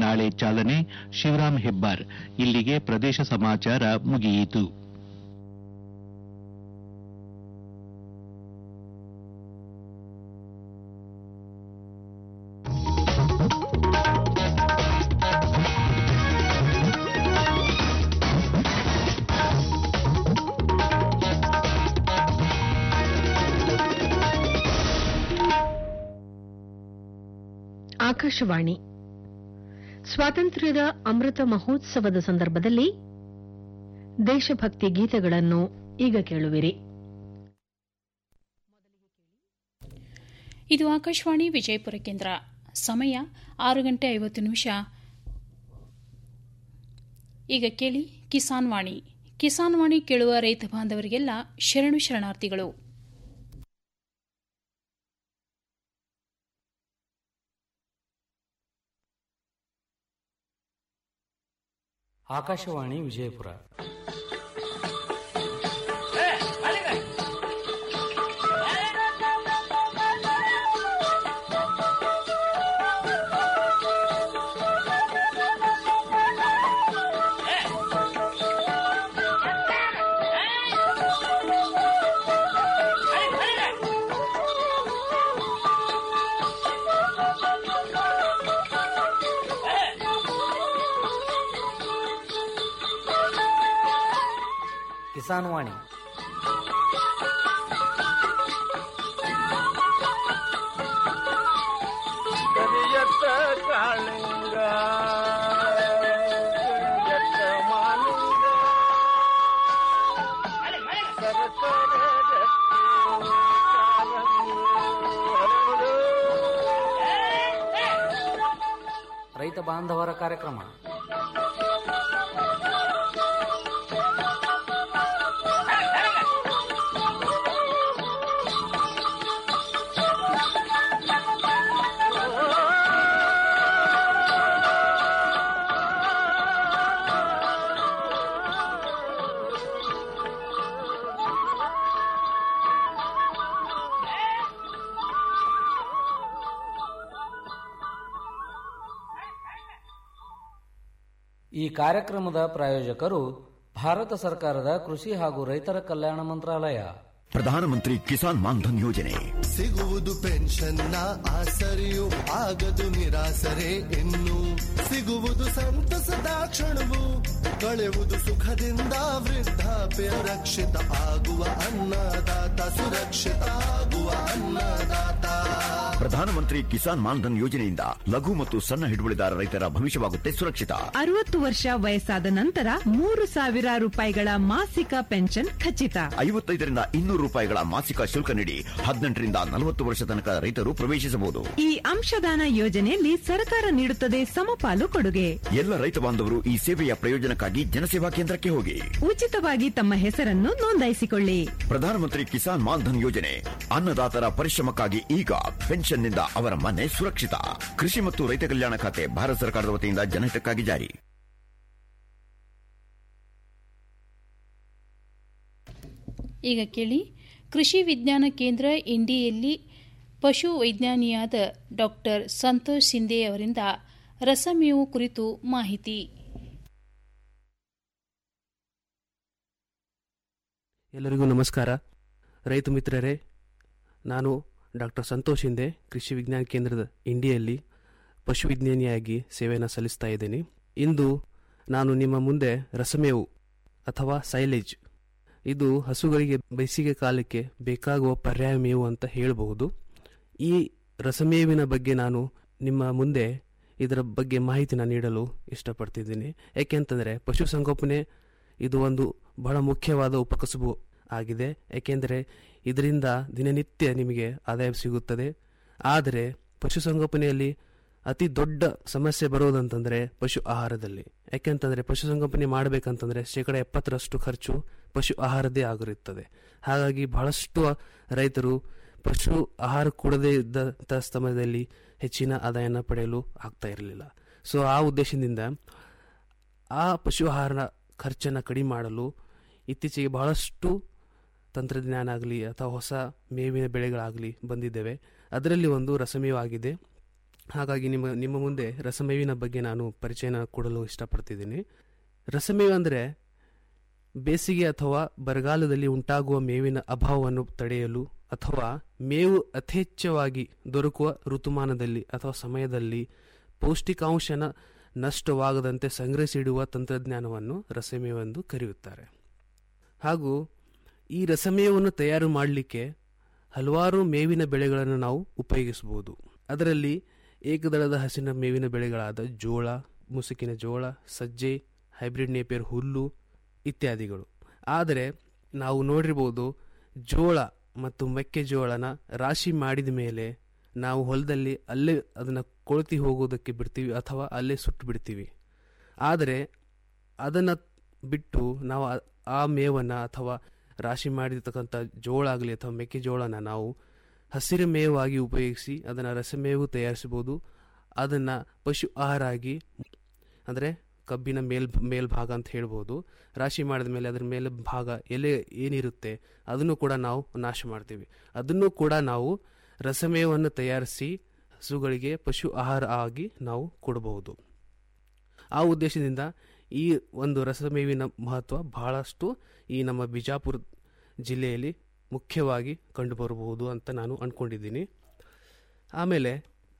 ನಾಳೆ ಚಾಲನೆ ಶಿವರಾಂ ಹೆಬ್ಬಾರ್ ಇಲ್ಲಿಗೆ ಪ್ರದೇಶ ಸಮಾಚಾರ ಮುಗಿಯಿತು ಆಕಾಶವಾಣಿ ಸ್ವಾತಂತ್ರ್ಯದ ಅಮೃತ ಮಹೋತ್ಸವದ ಸಂದರ್ಭದಲ್ಲಿ ದೇಶಭಕ್ತಿ ಗೀತೆಗಳನ್ನು ಈಗ ಕೇಳುವಿರಿ ಇದು ಆಕಾಶವಾಣಿ ವಿಜಯಪುರ ಕೇಂದ್ರ ಸಮಯ ಆರು ಗಂಟೆ ಐವತ್ತು ನಿಮಿಷ ಈಗ ಕೇಳಿ ಕಿಸಾನ್ ವಾಣಿ ಕಿಸಾನ್ ವಾಣಿ ಕೇಳುವ ರೈತ ಬಾಂಧವರಿಗೆಲ್ಲ ಶರಣು ಶರಣಾರ್ಥಿಗಳು ಆಕಾಶವಾಣಿ ವಿಜಯಪುರ ಕಿಸಾನ್ ವಾಣಿ ಕರಿಯತ್ತ ಕಾಳಿಂಗ ಕರಿಯತ್ತ ಮಾಲಿಂಗ ಸರಸರ ಗಟ್ಟಿ ಕಾಲಂಗಿ ಹರಡು. ರೈತ ಬಾಂಧವರ ಕಾರ್ಯಕ್ರಮ ಈ ಕಾರ್ಯಕ್ರಮದ ಪ್ರಾಯೋಜಕರು ಭಾರತ ಸರ್ಕಾರದ ಕೃಷಿ ಹಾಗೂ ರೈತರ ಕಲ್ಯಾಣ ಮಂತ್ರಾಲಯ ಪ್ರಧಾನಮಂತ್ರಿ ಕಿಸಾನ್ ಮಾನ್ಧನ್ ಯೋಜನೆ ಸಿಗುವುದು ಪೆನ್ಷನ್ನ ಆಸರೆಯು ಆಗದು ನಿರಾಸರೆ ಇನ್ನು ಸಿಗುವುದು ಸಂತಸದ ಕ್ಷಣವು ಕಳೆವುದು ಸುಖದಿಂದ ವೃದ್ಧಾಪ್ಯ ರಕ್ಷಿತ ಆಗುವ ಅನ್ನದಾತ ಸುರಕ್ಷಿತ ಆಗುವ ಅನ್ನದಾತ ಪ್ರಧಾನಮಂತ್ರಿ ಕಿಸಾನ್ ಮಾನ್ಧನ್ ಯೋಜನೆಯಿಂದ ಲಘು ಮತ್ತು ಸಣ್ಣ ಹಿಡುವಳಿದಾರ ರೈತರ ಭವಿಷ್ಯವಾಗುತ್ತೆ ಸುರಕ್ಷಿತ ಅರವತ್ತು ವರ್ಷ ವಯಸ್ಸಾದ ನಂತರ ಮೂರು ಸಾವಿರ ರೂಪಾಯಿಗಳ ಮಾಸಿಕ ಪೆನ್ಷನ್ ಖಚಿತ ಐವತ್ತೈದರಿಂದ ಇನ್ನೂರು ರೂಪಾಯಿಗಳ ಮಾಸಿಕ ಶುಲ್ಕ ನೀಡಿ ಹದಿನೆಂಟರಿಂದ ನಲವತ್ತು ವರ್ಷ ತನಕ ರೈತರು ಪ್ರವೇಶಿಸಬಹುದು ಈ ಅಂಶದಾನ ಯೋಜನೆಯಲ್ಲಿ ಸರ್ಕಾರ ನೀಡುತ್ತದೆ ಸಮಪಾಲು ಕೊಡುಗೆ ಎಲ್ಲ ರೈತ ಬಾಂಧವರು ಈ ಸೇವೆಯ ಪ್ರಯೋಜನಕ್ಕಾಗಿ ಜನಸೇವಾ ಕೇಂದ್ರಕ್ಕೆ ಹೋಗಿ ಉಚಿತವಾಗಿ ತಮ್ಮ ಹೆಸರನ್ನು ನೋಂದಾಯಿಸಿಕೊಳ್ಳಿ ಪ್ರಧಾನಮಂತ್ರಿ ಕಿಸಾನ್ ಮಾನ್ಧನ್ ಯೋಜನೆ ಅನ್ನದಾತರ ಪರಿಶ್ರಮಕ್ಕಾಗಿ ಈಗ ಪೆನ್ಷನ್ನಿಂದ ಅವರ ಮನೆ ಸುರಕ್ಷಿತ ಕೃಷಿ ಮತ್ತು ರೈತ ಕಲ್ಯಾಣ ಖಾತೆ ಭಾರತ ಸರ್ಕಾರದ ವತಿಯಿಂದ ಜನಹಿತಕ್ಕಾಗಿ ಜಾರಿ ಈಗ ಕೇಳಿ ಕೃಷಿ ವಿಜ್ಞಾನ ಕೇಂದ್ರ ಇಂಡಿಯಲ್ಲಿ ಪಶು ವೈಜ್ಞಾನಿಯಾದ ಡಾಕ್ಟರ್ ಸಂತೋಷ್ ಸಿಂಧೆ ಅವರಿಂದ ರಸಮೇವು ಕುರಿತು ಮಾಹಿತಿ ಎಲ್ಲರಿಗೂ ನಮಸ್ಕಾರ ರೈತ ಮಿತ್ರರೇ ನಾನು ಡಾಕ್ಟರ್ ಸಂತೋಷ್ ಹಿಂದೆ ಕೃಷಿ ವಿಜ್ಞಾನ ಕೇಂದ್ರದ ಇಂಡಿಯಲ್ಲಿ ಪಶುವಿಜ್ಞಾನಿಯಾಗಿ ಸೇವೆಯನ್ನು ಸಲ್ಲಿಸ್ತಾ ಇದ್ದೀನಿ ಇಂದು ನಾನು ನಿಮ್ಮ ಮುಂದೆ ರಸಮೇವು ಅಥವಾ ಸೈಲೇಜ್ ಇದು ಹಸುಗಳಿಗೆ ಬೇಸಿಗೆ ಕಾಲಕ್ಕೆ ಬೇಕಾಗುವ ಪರ್ಯಾಯ ಮೇವು ಅಂತ ಹೇಳಬಹುದು ಈ ರಸಮೇವಿನ ಬಗ್ಗೆ ನಾನು ನಿಮ್ಮ ಮುಂದೆ ಇದರ ಬಗ್ಗೆ ಮಾಹಿತಿನ ನೀಡಲು ಇಷ್ಟಪಡ್ತಿದ್ದೀನಿ ಯಾಕೆಂತಂದರೆ ಪಶುಸಂಗೋಪನೆ ಇದು ಒಂದು ಬಹಳ ಮುಖ್ಯವಾದ ಉಪಕಸಬು ಆಗಿದೆ ಯಾಕೆಂದರೆ ಇದರಿಂದ ದಿನನಿತ್ಯ ನಿಮಗೆ ಆದಾಯ ಸಿಗುತ್ತದೆ ಆದರೆ ಪಶುಸಂಗೋಪನೆಯಲ್ಲಿ ಅತಿ ದೊಡ್ಡ ಸಮಸ್ಯೆ ಬರೋದಂತಂದರೆ ಪಶು ಆಹಾರದಲ್ಲಿ ಯಾಕೆಂತಂದರೆ ಪಶುಸಂಗೋಪನೆ ಮಾಡಬೇಕಂತಂದರೆ ಶೇಕಡ ಎಪ್ಪತ್ತರಷ್ಟು ಖರ್ಚು ಪಶು ಆಹಾರದೇ ಆಗಿರುತ್ತದೆ ಹಾಗಾಗಿ ಬಹಳಷ್ಟು ರೈತರು ಪಶು ಆಹಾರ ಕೊಡದೇ ಇದ್ದಂಥ ಸಮಯದಲ್ಲಿ ಹೆಚ್ಚಿನ ಆದಾಯನ ಪಡೆಯಲು ಆಗ್ತಾ ಇರಲಿಲ್ಲ ಸೊ ಆ ಉದ್ದೇಶದಿಂದ ಆ ಪಶು ಆಹಾರ ಖರ್ಚನ್ನು ಕಡಿಮೆ ಮಾಡಲು ಇತ್ತೀಚೆಗೆ ಬಹಳಷ್ಟು ತಂತ್ರಜ್ಞಾನ ಆಗಲಿ ಅಥವಾ ಹೊಸ ಮೇವಿನ ಬೆಳೆಗಳಾಗಲಿ ಬಂದಿದ್ದೇವೆ ಅದರಲ್ಲಿ ಒಂದು ರಸಮೇವು ಆಗಿದೆ ಹಾಗಾಗಿ ನಿಮ್ಮ ನಿಮ್ಮ ಮುಂದೆ ರಸಮೇವಿನ ಬಗ್ಗೆ ನಾನು ಪರಿಚಯನ ಕೊಡಲು ಇಷ್ಟಪಡ್ತಿದ್ದೀನಿ ರಸಮೇವು ಅಂದರೆ ಬೇಸಿಗೆ ಅಥವಾ ಬರಗಾಲದಲ್ಲಿ ಉಂಟಾಗುವ ಮೇವಿನ ಅಭಾವವನ್ನು ತಡೆಯಲು ಅಥವಾ ಮೇವು ಅಥೇಚ್ಛವಾಗಿ ದೊರಕುವ ಋತುಮಾನದಲ್ಲಿ ಅಥವಾ ಸಮಯದಲ್ಲಿ ಪೌಷ್ಟಿಕಾಂಶನ ನಷ್ಟವಾಗದಂತೆ ಸಂಗ್ರಹಿಸಿಡುವ ತಂತ್ರಜ್ಞಾನವನ್ನು ರಸಮೇವೆಂದು ಕರೆಯುತ್ತಾರೆ ಹಾಗೂ ಈ ರಸಮೇವನ್ನು ತಯಾರು ಮಾಡಲಿಕ್ಕೆ ಹಲವಾರು ಮೇವಿನ ಬೆಳೆಗಳನ್ನು ನಾವು ಉಪಯೋಗಿಸಬಹುದು ಅದರಲ್ಲಿ ಏಕದಳದ ಹಸಿನ ಮೇವಿನ ಬೆಳೆಗಳಾದ ಜೋಳ ಮುಸುಕಿನ ಜೋಳ ಸಜ್ಜೆ ಹೈಬ್ರಿಡ್ ನೇಪಿಯರ್ ಹುಲ್ಲು ಇತ್ಯಾದಿಗಳು ಆದರೆ ನಾವು ನೋಡಿರ್ಬೋದು ಜೋಳ ಮತ್ತು ಮೆಕ್ಕೆಜೋಳನ ರಾಶಿ ಮಾಡಿದ ಮೇಲೆ ನಾವು ಹೊಲದಲ್ಲಿ ಅಲ್ಲೇ ಅದನ್ನು ಕೊಳತಿ ಹೋಗೋದಕ್ಕೆ ಬಿಡ್ತೀವಿ ಅಥವಾ ಅಲ್ಲೇ ಸುಟ್ಟು ಬಿಡ್ತೀವಿ ಆದರೆ ಅದನ್ನು ಬಿಟ್ಟು ನಾವು ಆ- ಆ ಮೇವನ್ನು ಅಥವಾ ರಾಶಿ ಮಾಡಿರ್ತಕ್ಕಂಥ ಜೋಳ ಆಗಲಿ ಅಥವಾ ಮೆಕ್ಕೆಜೋಳನ ನಾವು ಹಸಿರು ಮೇವಾಗಿ ಉಪಯೋಗಿಸಿ ಅದನ್ನು ರಸಮೇವು ತಯಾರಿಸಬಹುದು ಅದನ್ನು ಪಶು ಆಹಾರ ಆಗಿ ಅಂದರೆ ಕಬ್ಬಿನ ಮೇಲ್ ಮೇಲ್ಭಾಗ ಅಂತ ಹೇಳ್ಬೋದು ರಾಶಿ ಮಾಡಿದ ಮೇಲೆ ಅದರ ಮೇಲೆ ಭಾಗ ಎಲೆ ಏನಿರುತ್ತೆ ಅದನ್ನು ಕೂಡ ನಾವು ನಾಶ ಮಾಡ್ತೀವಿ ಅದನ್ನು ಕೂಡ ನಾವು ರಸಮೇವನ್ನು ತಯಾರಿಸಿ ಹಸುಗಳಿಗೆ ಪಶು ಆಹಾರ ಆಗಿ ನಾವು ಕೊಡಬಹುದು ಆ ಉದ್ದೇಶದಿಂದ ಈ ಒಂದು ರಸಮೇವಿನ ಮಹತ್ವ ಬಹಳಷ್ಟು ಈ ನಮ್ಮ ಬಿಜಾಪುರ ಜಿಲ್ಲೆಯಲ್ಲಿ ಮುಖ್ಯವಾಗಿ ಕಂಡುಬರಬಹುದು ಅಂತ ನಾನು ಅಂದ್ಕೊಂಡಿದ್ದೀನಿ ಆಮೇಲೆ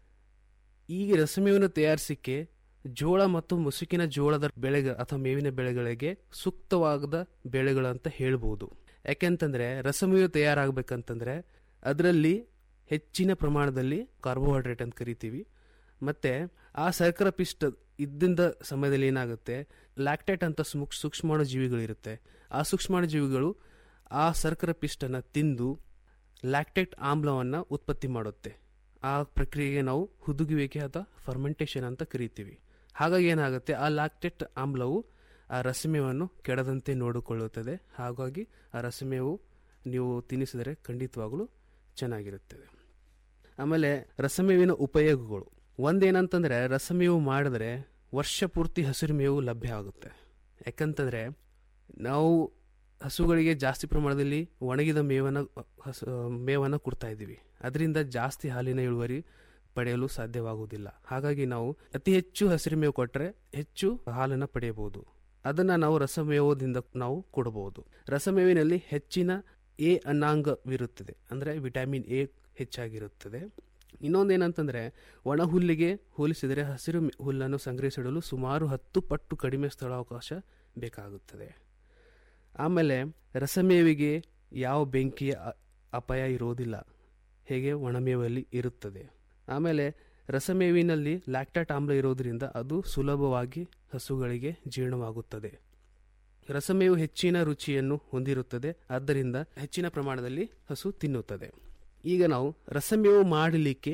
ಈ ರಸಮೇವನ್ನು ತಯಾರಿಸಿಕ್ಕೆ ಜೋಳ ಮತ್ತು ಮುಸುಕಿನ ಜೋಳದ ಬೆಳೆಗ ಅಥವಾ ಮೇವಿನ ಬೆಳೆಗಳಿಗೆ ಸೂಕ್ತವಾದ ಬೆಳೆಗಳಂತ ಹೇಳ್ಬೋದು ಯಾಕೆಂತಂದ್ರೆ ರಸಮೇವು ತಯಾರಾಗಬೇಕಂತಂದ್ರೆ ಅದರಲ್ಲಿ ಹೆಚ್ಚಿನ ಪ್ರಮಾಣದಲ್ಲಿ ಕಾರ್ಬೋಹೈಡ್ರೇಟ್ ಅಂತ ಕರಿತೀವಿ ಮತ್ತೆ ಆ ಸರ್ಕರ ಪಿಷ್ಟ ಇದ್ದಿಂದ ಸಮಯದಲ್ಲಿ ಏನಾಗುತ್ತೆ ಲ್ಯಾಕ್ಟೇಟ್ ಅಂತ ಸೂಕ್- ಸೂಕ್ಷ್ಮಾಣು ಜೀವಿಗಳಿರುತ್ತೆ ಆ ಸೂಕ್ಷ್ಮಾಣು ಜೀವಿಗಳು ಆ ಸರ್ಕರ ಪಿಷ್ಟನ ತಿಂದು ಲ್ಯಾಕ್ಟೇಟ್ ಆಮ್ಲವನ್ನು ಉತ್ಪತ್ತಿ ಮಾಡುತ್ತೆ ಆ ಪ್ರಕ್ರಿಯೆಗೆ ನಾವು ಹುದುಗುವಿಕೆ ಅಥವಾ ಫರ್ಮೆಂಟೇಷನ್ ಅಂತ ಕರಿತೀವಿ ಹಾಗಾಗಿ ಏನಾಗುತ್ತೆ ಆ ಲ್ಯಾಕ್ಟೇಟ್ ಆಮ್ಲವು ಆ ರಸಮೇವನ್ನು ಕೆಡದಂತೆ ನೋಡಿಕೊಳ್ಳುತ್ತದೆ ಹಾಗಾಗಿ ಆ ರಸಮೇವು ನೀವು ತಿನ್ನಿಸಿದರೆ ಖಂಡಿತವಾಗಲೂ ಚೆನ್ನಾಗಿರುತ್ತದೆ ಆಮೇಲೆ ರಸಮೇವಿನ ಉಪಯೋಗಗಳು ಒಂದೇನಂತಂದ್ರೆ ರಸಮೇವು ಮಾಡಿದ್ರೆ ವರ್ಷ ಪೂರ್ತಿ ಹಸಿರು ಮೇವು ಲಭ್ಯ ಆಗುತ್ತೆ ಯಾಕಂತಂದ್ರೆ ನಾವು ಹಸುಗಳಿಗೆ ಜಾಸ್ತಿ ಪ್ರಮಾಣದಲ್ಲಿ ಒಣಗಿದ ಮೇವನ್ನು ಹಸು ಮೇವನ್ನು ಕೊಡ್ತಾ ಇದ್ದೀವಿ ಅದರಿಂದ ಜಾಸ್ತಿ ಹಾಲಿನ ಇಳುವರಿ ಪಡೆಯಲು ಸಾಧ್ಯವಾಗುವುದಿಲ್ಲ ಹಾಗಾಗಿ ನಾವು ಅತಿ ಹೆಚ್ಚು ಹಸಿರು ಮೇವು ಕೊಟ್ಟರೆ ಹೆಚ್ಚು ಹಾಲನ್ನು ಪಡೆಯಬಹುದು ಅದನ್ನು ನಾವು ರಸಮೇವದಿಂದ ನಾವು ಕೊಡಬಹುದು ರಸಮೇವಿನಲ್ಲಿ ಹೆಚ್ಚಿನ ಎ ಅನ್ನಾಂಗವಿರುತ್ತದೆ ಅಂದರೆ ವಿಟಮಿನ್ ಎ ಹೆಚ್ಚಾಗಿರುತ್ತದೆ ಇನ್ನೊಂದೇನಂತಂದ್ರೆ ಒಣ ಹುಲ್ಲಿಗೆ ಹೋಲಿಸಿದರೆ ಹಸಿರು ಮೆ- ಹುಲ್ಲನ್ನು ಸಂಗ್ರಹಿಸಿಡಲು ಸುಮಾರು ಹತ್ತು ಪಟ್ಟು ಕಡಿಮೆ ಸ್ಥಳಾವಕಾಶ ಬೇಕಾಗುತ್ತದೆ ಆಮೇಲೆ ರಸಮೇವಿಗೆ ಯಾವ ಬೆಂಕಿಯ ಅ- ಅಪಾಯ ಇರೋದಿಲ್ಲ ಹೇಗೆ ಒಣಮೇವಲ್ಲಿ ಇರುತ್ತದೆ ಆಮೇಲೆ ರಸಮೇವಿನಲ್ಲಿ ಲ್ಯಾಕ್ಟಾಟ್ ಆಮ್ಲ ಇರೋದ್ರಿಂದ ಅದು ಸುಲಭವಾಗಿ ಹಸುಗಳಿಗೆ ಜೀರ್ಣವಾಗುತ್ತದೆ ರಸಮೇವು ಹೆಚ್ಚಿನ ರುಚಿಯನ್ನು ಹೊಂದಿರುತ್ತದೆ ಆದ್ದರಿಂದ ಹೆಚ್ಚಿನ ಪ್ರಮಾಣದಲ್ಲಿ ಹಸು ತಿನ್ನುತ್ತದೆ ಈಗ ನಾವು ರಸಮೇವು ಮಾಡಲಿಕ್ಕೆ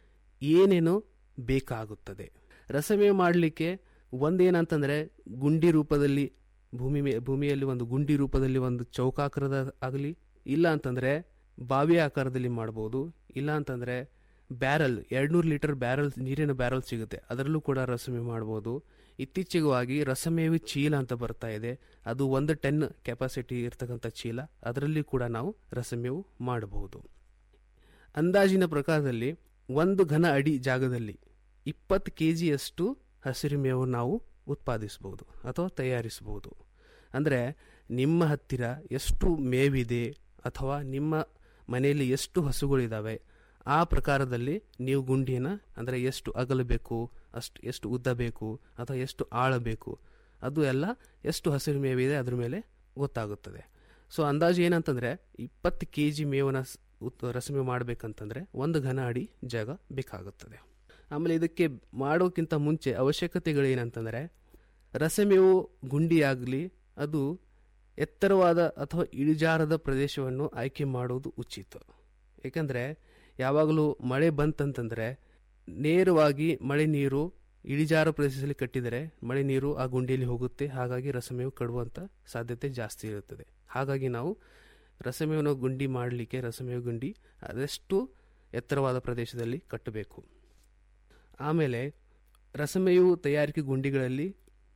ಏನೇನು ಬೇಕಾಗುತ್ತದೆ ರಸಮೇವು ಮಾಡಲಿಕ್ಕೆ ಒಂದೇನಂತಂದ್ರೆ ಗುಂಡಿ ರೂಪದಲ್ಲಿ ಭೂಮಿ ಮೇ ಭೂಮಿಯಲ್ಲಿ ಒಂದು ಗುಂಡಿ ರೂಪದಲ್ಲಿ ಒಂದು ಚೌಕಾಕಾರದ ಆಗಲಿ ಇಲ್ಲ ಅಂತಂದ್ರೆ ಬಾವಿ ಆಕಾರದಲ್ಲಿ ಮಾಡ್ಬೋದು ಇಲ್ಲ ಅಂತಂದ್ರೆ ಬ್ಯಾರಲ್ ಎರಡ್ನೂರು ಲೀಟರ್ ಬ್ಯಾರಲ್ ನೀರಿನ ಬ್ಯಾರಲ್ ಸಿಗುತ್ತೆ ಅದರಲ್ಲೂ ಕೂಡ ರಸಮೇವು ಮಾಡ್ಬೋದು ಇತ್ತೀಚೆಗಾಗಿ ರಸಮೇವಿ ಚೀಲ ಅಂತ ಬರ್ತಾ ಇದೆ ಅದು ಒಂದು ಟೆನ್ ಕೆಪಾಸಿಟಿ ಇರ್ತಕ್ಕಂಥ ಚೀಲ ಅದರಲ್ಲಿ ಕೂಡ ನಾವು ರಸಮೇವು ಮಾಡಬಹುದು ಅಂದಾಜಿನ ಪ್ರಕಾರದಲ್ಲಿ ಒಂದು ಘನ ಅಡಿ ಜಾಗದಲ್ಲಿ ಇಪ್ಪತ್ತು ಕೆ ಜಿಯಷ್ಟು ಹಸಿರು ಮೇವು ನಾವು ಉತ್ಪಾದಿಸಬಹುದು ಅಥವಾ ತಯಾರಿಸಬಹುದು ಅಂದರೆ ನಿಮ್ಮ ಹತ್ತಿರ ಎಷ್ಟು ಮೇವಿದೆ ಅಥವಾ ನಿಮ್ಮ ಮನೆಯಲ್ಲಿ ಎಷ್ಟು ಹಸುಗಳಿದ್ದಾವೆ ಆ ಪ್ರಕಾರದಲ್ಲಿ ನೀವು ಗುಂಡಿನ ಅಂದರೆ ಎಷ್ಟು ಅಗಲಬೇಕು ಅಷ್ಟು ಎಷ್ಟು ಉದ್ದ ಬೇಕು ಅಥವಾ ಎಷ್ಟು ಆಳ ಬೇಕು ಅದು ಎಲ್ಲ ಎಷ್ಟು ಹಸಿರು ಮೇವಿದೆ ಅದ್ರ ಮೇಲೆ ಗೊತ್ತಾಗುತ್ತದೆ ಸೊ ಅಂದಾಜು ಏನಂತಂದರೆ ಇಪ್ಪತ್ತು ಕೆ ಜಿ ಮೇವನ್ನ ಸ್- ಉತ್- ರಸಮೇವು ಮಾಡಬೇಕಂತಂದರೆ ಒಂದು ಘನ ಅಡಿ ಜಾಗ ಬೇಕಾಗುತ್ತದೆ ಆಮೇಲೆ ಇದಕ್ಕೆ ಮಾಡೋಕ್ಕಿಂತ ಮುಂಚೆ ಅವಶ್ಯಕತೆಗಳೇನಂತಂದರೆ ರಸಮೇವು ಗುಂಡಿಯಾಗಲಿ ಅದು ಎತ್ತರವಾದ ಅಥವಾ ಇಳಿಜಾರದ ಪ್ರದೇಶವನ್ನು ಆಯ್ಕೆ ಮಾಡುವುದು ಉಚಿತ ಏಕೆಂದರೆ ಯಾವಾಗಲೂ ಮಳೆ ಬಂತಂತಂದರೆ ನೇರವಾಗಿ ಮಳೆ ನೀರು ಇಳಿಜಾರ ಪ್ರದೇಶದಲ್ಲಿ ಕಟ್ಟಿದರೆ ಮಳೆ ನೀರು ಆ ಗುಂಡಿಯಲ್ಲಿ ಹೋಗುತ್ತೆ ಹಾಗಾಗಿ ರಸಮೇವು ಕಡುವಂಥ ಸಾಧ್ಯತೆ ಜಾಸ್ತಿ ಇರುತ್ತದೆ ಹಾಗಾಗಿ ನಾವು ರಸಮೇವನ ಗುಂಡಿ ಮಾಡಲಿಕ್ಕೆ ರಸಮೇವು ಗುಂಡಿ ಅದೆಷ್ಟು ಎತ್ತರವಾದ ಪ್ರದೇಶದಲ್ಲಿ ಕಟ್ಟಬೇಕು ಆಮೇಲೆ ರಸಮೇವು ತಯಾರಿಕೆ ಗುಂಡಿಗಳಲ್ಲಿ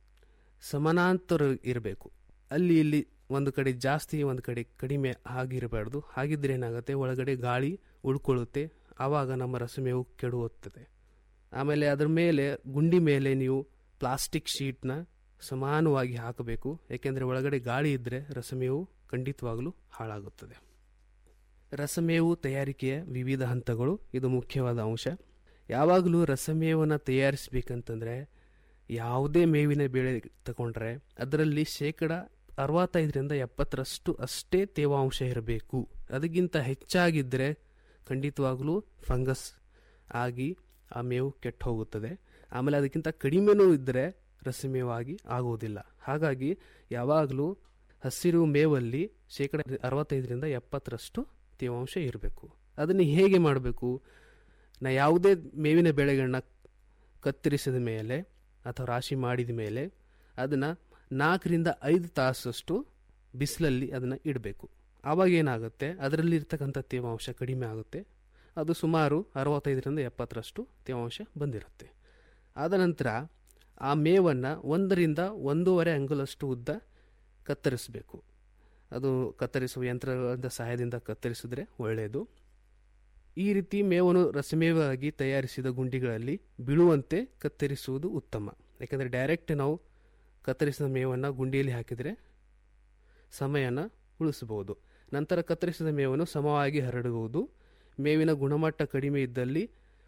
ಸಮಾನಾಂತರ ಇರಬೇಕು ಅಲ್ಲಿ ಇಲ್ಲಿ ಒಂದು ಕಡೆ ಜಾಸ್ತಿ ಒಂದು ಕಡೆ ಕಡಿಮೆ ಆಗಿರಬಾರ್ದು ಹಾಗಿದ್ರೆ ಏನಾಗುತ್ತೆ ಒಳಗಡೆ ಗಾಳಿ ಉಳ್ಕೊಳ್ಳುತ್ತೆ ಆವಾಗ ನಮ್ಮ ರಸಮೇವು ಕೆಡುತ್ತದೆ ಆಮೇಲೆ ಅದ್ರ ಮೇಲೆ ಗುಂಡಿ ಮೇಲೆ ನೀವು ಪ್ಲಾಸ್ಟಿಕ್ ಶೀಟ್ನ ಸಮಾನವಾಗಿ ಹಾಕಬೇಕು ಏಕೆಂದರೆ ಒಳಗಡೆ ಗಾಳಿ ಇದ್ದರೆ ರಸಮೇವು ಖಂಡಿತವಾಗಲೂ ಹಾಳಾಗುತ್ತದೆ ರಸಮೇವು ತಯಾರಿಕೆಯ ವಿವಿಧ ಹಂತಗಳು ಇದು ಮುಖ್ಯವಾದ ಅಂಶ ಯಾವಾಗಲೂ ರಸಮೇವನ್ನು ತಯಾರಿಸಬೇಕಂತಂದರೆ ಯಾವುದೇ ಮೇವಿನ ಬೆಳೆ ತಗೊಂಡ್ರೆ ಅದರಲ್ಲಿ ಶೇಕಡ ಅರವತ್ತೈದರಿಂದ ಎಪ್ಪತ್ತರಷ್ಟು ಅಷ್ಟೇ ತೇವಾಂಶ ಇರಬೇಕು ಅದಕ್ಕಿಂತ ಹೆಚ್ಚಾಗಿದ್ದರೆ ಖಂಡಿತವಾಗಲೂ ಫಂಗಸ್ ಆಗಿ ಆ ಮೇವು ಕೆಟ್ಟು ಹೋಗುತ್ತದೆ ಆಮೇಲೆ ಅದಕ್ಕಿಂತ ಕಡಿಮೆನೂ ಇದ್ದರೆ ರಸಮೇವಾಗಿ ಆಗುವುದಿಲ್ಲ ಹಾಗಾಗಿ ಯಾವಾಗಲೂ ಹಸಿರು ಮೇವಲ್ಲಿ ಶೇಕಡ ಅರವತ್ತೈದರಿಂದ ಎಪ್ಪತ್ತರಷ್ಟು ತೇವಾಂಶ ಇರಬೇಕು ಅದನ್ನು ಹೇಗೆ ಮಾಡಬೇಕು ನಾ ಯಾವುದೇ ಮೇವಿನ ಬೆಳೆಗಳನ್ನ ಕತ್ತರಿಸಿದ ಮೇಲೆ ಅಥವಾ ರಾಶಿ ಮಾಡಿದ ಮೇಲೆ ಅದನ್ನು ನಾಲ್ಕರಿಂದ ಐದು ತಾಸಷ್ಟು ಬಿಸಿಲಲ್ಲಿ ಅದನ್ನು ಇಡಬೇಕು ಆವಾಗ ಏನಾಗುತ್ತೆ ಅದರಲ್ಲಿ ಇರ್ತಕ್ಕಂಥ ತೇವಾಂಶ ಕಡಿಮೆ ಆಗುತ್ತೆ ಅದು ಸುಮಾರು ಅರವತ್ತೈದರಿಂದ ಎಪ್ಪತ್ತರಷ್ಟು ತೇವಾಂಶ ಬಂದಿರುತ್ತೆ ಆದ ನಂತರ ಆ ಮೇವನ್ನು ಒಂದರಿಂದ ಒಂದೂವರೆ ಅಂಗುಲಷ್ಟು ಉದ್ದ ಕತ್ತರಿಸಬೇಕು ಅದು ಕತ್ತರಿಸುವ ಯಂತ್ರದ ಸಹಾಯದಿಂದ ಕತ್ತರಿಸಿದ್ರೆ ಒಳ್ಳೆಯದು ಈ ರೀತಿ ಮೇವನ್ನು ರಸಮೇವಾಗಿ ತಯಾರಿಸಿದ ಗುಂಡಿಗಳಲ್ಲಿ ಬೀಳುವಂತೆ ಕತ್ತರಿಸುವುದು ಉತ್ತಮ ಯಾಕಂದರೆ ಡೈರೆಕ್ಟ್ ನಾವು ಕತ್ತರಿಸಿದ ಮೇವನ್ನು ಗುಂಡಿಯಲ್ಲಿ ಹಾಕಿದರೆ ಸಮಯನ ಉಳಿಸಬಹುದು ನಂತರ ಕತ್ತರಿಸಿದ ಮೇವನ್ನು ಸಮವಾಗಿ ಹರಡುವುದು ಮೇವಿನ ಗುಣಮಟ್ಟ ಕಡಿಮೆ ಇದ್ದಲ್ಲಿ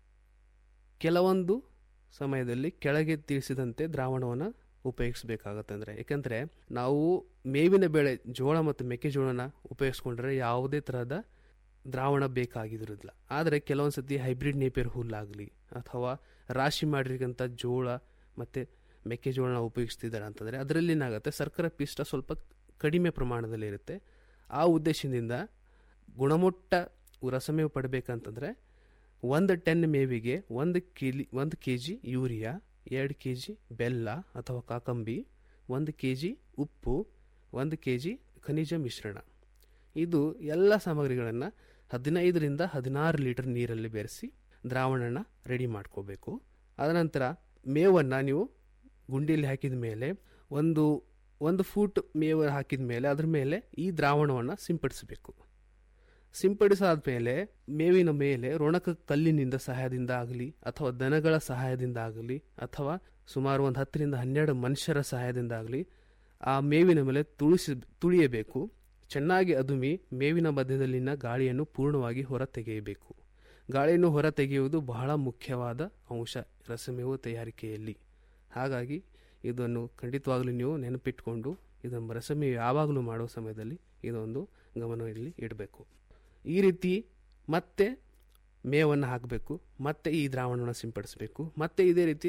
ಕೆಲವೊಂದು ಸಮಯದಲ್ಲಿ ಕೆಳಗೆ ತಿಳಿಸಿದಂತೆ ದ್ರಾವಣವನ್ನು ಉಪಯೋಗಿಸಬೇಕಾಗತ್ತೆ ಅಂದರೆ ಏಕೆಂದರೆ ನಾವು ಮೇವಿನ ಬೆಳೆ ಜೋಳ ಮತ್ತು ಮೆಕ್ಕೆಜೋಳನ ಉಪಯೋಗಿಸ್ಕೊಂಡ್ರೆ ಯಾವುದೇ ಥರದ ದ್ರಾವಣ ಬೇಕಾಗಿರೋದಿಲ್ಲ ಆದರೆ ಕೆಲವೊಂದು ಸತಿ ಹೈಬ್ರಿಡ್ ನೇಪಿಯರ್ ಹುಲ್ಲಾಗಲಿ ಅಥವಾ ರಾಶಿ ಮಾಡಿರ್ತಕ್ಕಂಥ ಜೋಳ ಮತ್ತು ಮೆಕ್ಕೆಜೋಳನ ಉಪಯೋಗಿಸ್ತಿದ್ದಾರೆ ಅಂತಂದರೆ ಅದರಲ್ಲಿ ಏನಾಗುತ್ತೆ ಸರ್ಕರ ಪಿಷ್ಟ ಸ್ವಲ್ಪ ಕಡಿಮೆ ಪ್ರಮಾಣದಲ್ಲಿ ಇರುತ್ತೆ ಆ ಉದ್ದೇಶದಿಂದ ಗುಣಮಟ್ಟ ರಸಮೇವು ಪಡಬೇಕಂತಂದರೆ ಒಂದು ಟೆನ್ ಮೇವಿಗೆ ಒಂದು ಕಿಲಿ ಒಂದು ಕೆ ಜಿ ಯೂರಿಯಾ ಎರಡು ಕೆ ಜಿ ಬೆಲ್ಲ ಅಥವಾ ಕಾಕಂಬಿ ಒಂದು ಕೆ ಜಿ ಉಪ್ಪು ಒಂದು ಕೆ ಜಿ ಖನಿಜ ಮಿಶ್ರಣ ಇದು ಎಲ್ಲ ಸಾಮಗ್ರಿಗಳನ್ನು ಹದಿನೈದರಿಂದ ಹದಿನಾರು ಲೀಟರ್ ನೀರಲ್ಲಿ ಬೆರೆಸಿ ದ್ರಾವಣನ ರೆಡಿ ಮಾಡ್ಕೋಬೇಕು ಅದನಂತರ ಮೇವನ್ನು ನೀವು ಗುಂಡಿಯಲ್ಲಿ ಹಾಕಿದ ಮೇಲೆ ಒಂದು ಒಂದು ಫೂಟ್ ಮೇವು ಹಾಕಿದ ಮೇಲೆ ಅದ್ರ ಮೇಲೆ ಈ ದ್ರಾವಣವನ್ನು ಸಿಂಪಡಿಸಬೇಕು ಸಿಂಪಡಿಸಾದ ಮೇಲೆ ಮೇವಿನ ಮೇಲೆ ರೊಣಕ ಕಲ್ಲಿನಿಂದ ಸಹಾಯದಿಂದ ಆಗಲಿ ಅಥವಾ ದನಗಳ ಸಹಾಯದಿಂದ ಆಗಲಿ ಅಥವಾ ಸುಮಾರು ಒಂದು ಹತ್ತರಿಂದ ಹನ್ನೆರಡು ಮನುಷ್ಯರ ಸಹಾಯದಿಂದ ಆಗಲಿ ಆ ಮೇವಿನ ಮೇಲೆ ತುಳಿಸಿ ತುಳಿಯಬೇಕು ಚೆನ್ನಾಗಿ ಅದುಮಿ ಮೇವಿನ ಮಧ್ಯದಲ್ಲಿನ ಗಾಳಿಯನ್ನು ಪೂರ್ಣವಾಗಿ ಹೊರ ತೆಗೆಯಬೇಕು ಗಾಳಿಯನ್ನು ಹೊರ ತೆಗೆಯುವುದು ಬಹಳ ಮುಖ್ಯವಾದ ಅಂಶ ರಸಮೇವು ತಯಾರಿಕೆಯಲ್ಲಿ ಹಾಗಾಗಿ ಇದನ್ನು ಖಂಡಿತವಾಗಲೂ ನೀವು ನೆನಪಿಟ್ಕೊಂಡು ಇದನ್ನು ರಸಮೇವು ಯಾವಾಗಲೂ ಮಾಡುವ ಸಮಯದಲ್ಲಿ ಇದೊಂದು ಗಮನದಲ್ಲಿ ಇಡಬೇಕು ಈ ರೀತಿ ಮತ್ತೆ ಮೇವನ್ನು ಹಾಕಬೇಕು ಮತ್ತೆ ಈ ದ್ರಾವಣವನ್ನು ಸಿಂಪಡಿಸಬೇಕು ಮತ್ತೆ ಇದೇ ರೀತಿ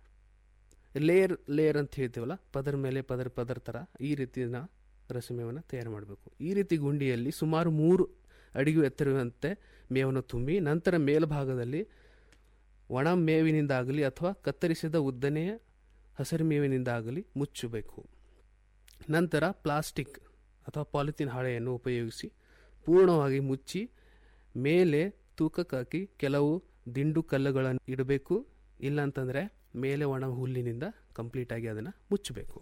ಲೇಯರ್ ಲೇಯರ್ ಅಂತ ಹೇಳ್ತೀವಲ್ಲ ಪದರ ಮೇಲೆ ಪದರ ಪದರ ಥರ ಈ ರೀತಿನ ರಸಮೇವನ್ನು ತಯಾರು ಮಾಡಬೇಕು ಈ ರೀತಿ ಗುಂಡಿಯಲ್ಲಿ ಸುಮಾರು ಮೂರು ಅಡಿಗೆ ಎತ್ತರವಂತೆ ಮೇವನ್ನು ತುಂಬಿ ನಂತರ ಮೇಲ್ಭಾಗದಲ್ಲಿ ಒಣ ಮೇವಿನಿಂದಾಗಲಿ ಅಥವಾ ಕತ್ತರಿಸಿದ ಉದ್ದನೆಯ ಹಸಿರು ಮೇವಿನಿಂದಾಗಲಿ ಮುಚ್ಚಬೇಕು ನಂತರ ಪ್ಲಾಸ್ಟಿಕ್ ಅಥವಾ ಪಾಲಿಥೀನ್ ಹಾಳೆಯನ್ನು ಉಪಯೋಗಿಸಿ ಪೂರ್ಣವಾಗಿ ಮುಚ್ಚಿ ಮೇಲೆ ತೂಕಕ್ಕಾಕಿ ಕೆಲವು ದಿಂಡು ಕಲ್ಲುಗಳನ್ನು ಇಡಬೇಕು ಇಲ್ಲಾಂತಂದರೆ ಮೇಲೆ ಒಣ ಹುಲ್ಲಿನಿಂದ ಕಂಪ್ಲೀಟಾಗಿ ಅದನ್ನು ಮುಚ್ಚಬೇಕು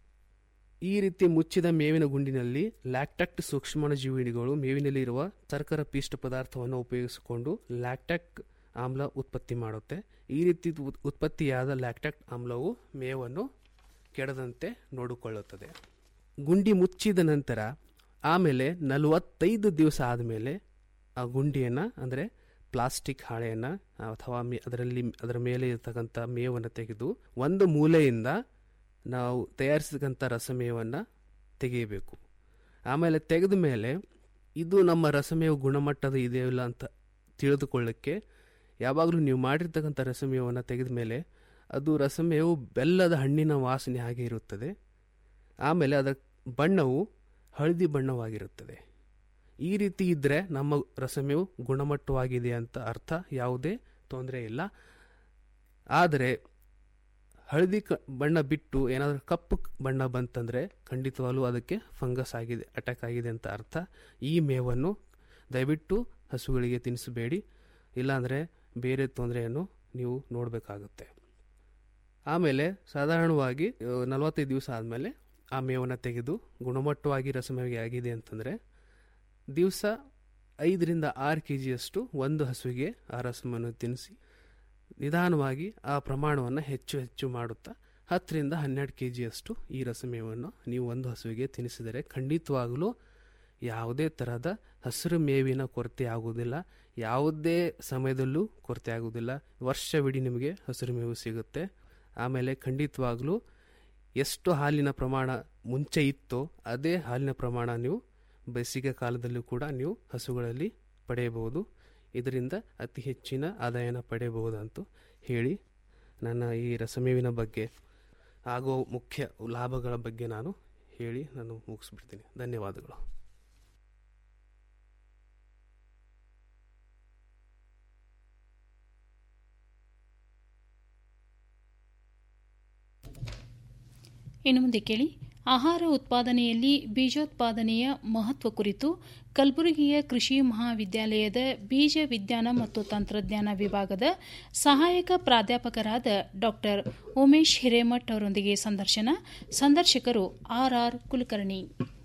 ಈ ರೀತಿ ಮುಚ್ಚಿದ ಮೇವಿನ ಗುಂಡಿನಲ್ಲಿ ಲ್ಯಾಕ್ಟಕ್ಟ್ ಸೂಕ್ಷ್ಮಾಣುಜೀವಿಗಳು ಮೇವಿನಲ್ಲಿ ಇರುವ ಸರ್ಕರ ಪಿಷ್ಟ ಪದಾರ್ಥವನ್ನು ಉಪಯೋಗಿಸಿಕೊಂಡು ಲ್ಯಾಕ್ಟಕ್ ಆಮ್ಲ ಉತ್ಪತ್ತಿ ಮಾಡುತ್ತೆ ಈ ರೀತಿ ಉತ್- ಉತ್ಪತ್ತಿಯಾದ ಲ್ಯಾಕ್ಟಕ್ಟ್ ಆಮ್ಲವು ಮೇವನ್ನು ಕೆಡದಂತೆ ನೋಡಿಕೊಳ್ಳುತ್ತದೆ ಗುಂಡಿ ಮುಚ್ಚಿದ ನಂತರ ಆಮೇಲೆ ನಲವತ್ತೈದು ದಿವಸ ಆದಮೇಲೆ ಆ ಗುಂಡಿಯನ್ನು ಅಂದರೆ ಪ್ಲಾಸ್ಟಿಕ್ ಹಾಳೆಯನ್ನು ಅಥವಾ ಮೇ- ಅದರಲ್ಲಿ ಅದರ ಮೇಲೆ ಇರತಕ್ಕಂಥ ಮೇವನ್ನು ತೆಗೆದು ಒಂದು ಮೂಲೆಯಿಂದ ನಾವು ತಯಾರಿಸಿದಂಥ ರಸಮೇವನ್ನು ತೆಗೆಯಬೇಕು ಆಮೇಲೆ ತೆಗೆದ ಮೇಲೆ ಇದು ನಮ್ಮ ರಸಮೇವು ಗುಣಮಟ್ಟದ ಇದೆಯೋ ಇಲ್ಲ ಅಂತ ತಿಳಿದುಕೊಳ್ಳಕ್ಕೆ ಯಾವಾಗಲೂ ನೀವು ಮಾಡಿರ್ತಕ್ಕಂಥ ರಸಮೇವನ್ನು ತೆಗೆದ ಮೇಲೆ ಅದು ರಸಮೇವು ಬೆಲ್ಲದ ಹಣ್ಣಿನ ವಾಸನೆ ಹಾಗೆ ಇರುತ್ತದೆ ಆಮೇಲೆ ಅದರ ಬಣ್ಣವು ಹಳದಿ ಬಣ್ಣವಾಗಿರುತ್ತದೆ ಈ ರೀತಿ ಇದ್ದರೆ ನಮ್ಮ ರಸಮೇವು ಗುಣಮಟ್ಟವಾಗಿದೆ ಅಂತ ಅರ್ಥ ಯಾವುದೇ ತೊಂದರೆ ಇಲ್ಲ ಆದರೆ ಹಳದಿ ಕ ಬಣ್ಣ ಬಿಟ್ಟು ಏನಾದರೂ ಕಪ್ಪು ಕ್- ಬಣ್ಣ ಬಂತಂದರೆ ಖಂಡಿತವಾಗ್ಲೂ ಅದಕ್ಕೆ ಫಂಗಸ್ ಆಗಿದೆ ಅಟ್ಯಾಕ್ ಆಗಿದೆ ಅಂತ ಅರ್ಥ ಈ ಮೇವನ್ನು ದಯವಿಟ್ಟು ಹಸುಗಳಿಗೆ ತಿನ್ನಿಸಬೇಡಿ ಇಲ್ಲಾಂದರೆ ಬೇರೆ ತೊಂದರೆಯನ್ನು ನೀವು ನೋಡಬೇಕಾಗುತ್ತೆ ಆಮೇಲೆ ಸಾಧಾರಣವಾಗಿ ನಲವತ್ತೈದು ದಿವಸ ಆದಮೇಲೆ ಆ ಮೇವನ್ನು ತೆಗೆದು ಗುಣಮಟ್ಟವಾಗಿ ರಸಮೇವಿಗೆ ಆಗಿದೆ ಅಂತಂದರೆ ದಿವಸ ಐದರಿಂದ ಆರು ಕೆ ಜಿಯಷ್ಟು ಒಂದು ಹಸುವಿಗೆ ಆ ರಸಮನ್ನು ತಿನ್ನಿಸಿ ನಿಧಾನವಾಗಿ ಆ ಪ್ರಮಾಣವನ್ನು ಹೆಚ್ಚು ಹೆಚ್ಚು ಮಾಡುತ್ತಾ ಹತ್ತರಿಂದ ಹನ್ನೆರಡು ಕೆ ಜಿಯಷ್ಟು ಈ ರಸಮೇವನ್ನು ನೀವು ಒಂದು ಹಸುವಿಗೆ ತಿನ್ನಿಸಿದರೆ ಖಂಡಿತವಾಗಲೂ ಯಾವುದೇ ತರಹದ ಹಸಿರು ಮೇವಿನ ಕೊರತೆ ಆಗುವುದಿಲ್ಲ ಯಾವುದೇ ಸಮಯದಲ್ಲೂ ಕೊರತೆ ಆಗುವುದಿಲ್ಲ ವರ್ಷವಿಡೀ ನಿಮಗೆ ಹಸಿರು ಮೇವು ಸಿಗುತ್ತೆ ಆಮೇಲೆ ಖಂಡಿತವಾಗಲೂ ಎಷ್ಟು ಹಾಲಿನ ಪ್ರಮಾಣ ಮುಂಚೆ ಇತ್ತೋ ಅದೇ ಹಾಲಿನ ಪ್ರಮಾಣ ನೀವು ಬೇಸಿಗೆ ಕಾಲದಲ್ಲೂ ಕೂಡ ನೀವು ಹಸುಗಳಲ್ಲಿ ಪಡೆಯಬಹುದು ಇದರಿಂದ ಅತಿ ಹೆಚ್ಚಿನ ಆದಾಯನ ಪಡೆಯಬಹುದಂತೂ ಹೇಳಿ ನನ್ನ ಈ ರಸಮೇವಿನ ಬಗ್ಗೆ ಆಗೋ ಮುಖ್ಯ ಲಾಭಗಳ ಬಗ್ಗೆ ನಾನು ಹೇಳಿ ನಾನು ಮುಗಿಸ್ಬಿಡ್ತೀನಿ ಧನ್ಯವಾದಗಳು ಇನ್ನು ಮುಂದೆ ಕೇಳಿ ಆಹಾರ ಉತ್ಪಾದನೆಯಲ್ಲಿ ಬೀಜೋತ್ಪಾದನೆಯ ಮಹತ್ವ ಕುರಿತು ಕಲಬುರಗಿಯ ಕೃಷಿ ಮಹಾವಿದ್ಯಾಲಯದ ಬೀಜ ವಿಜ್ಞಾನ ಮತ್ತು ತಂತ್ರಜ್ಞಾನ ವಿಭಾಗದ ಸಹಾಯಕ ಪ್ರಾಧ್ಯಾಪಕರಾದ ಡಾ ಉಮೇಶ್ ಹಿರೇಮಠ್ ಅವರೊಂದಿಗೆ ಸಂದರ್ಶನ ಸಂದರ್ಶಕರು ಆರ್ಆರ್ ಕುಲಕರ್ಣಿ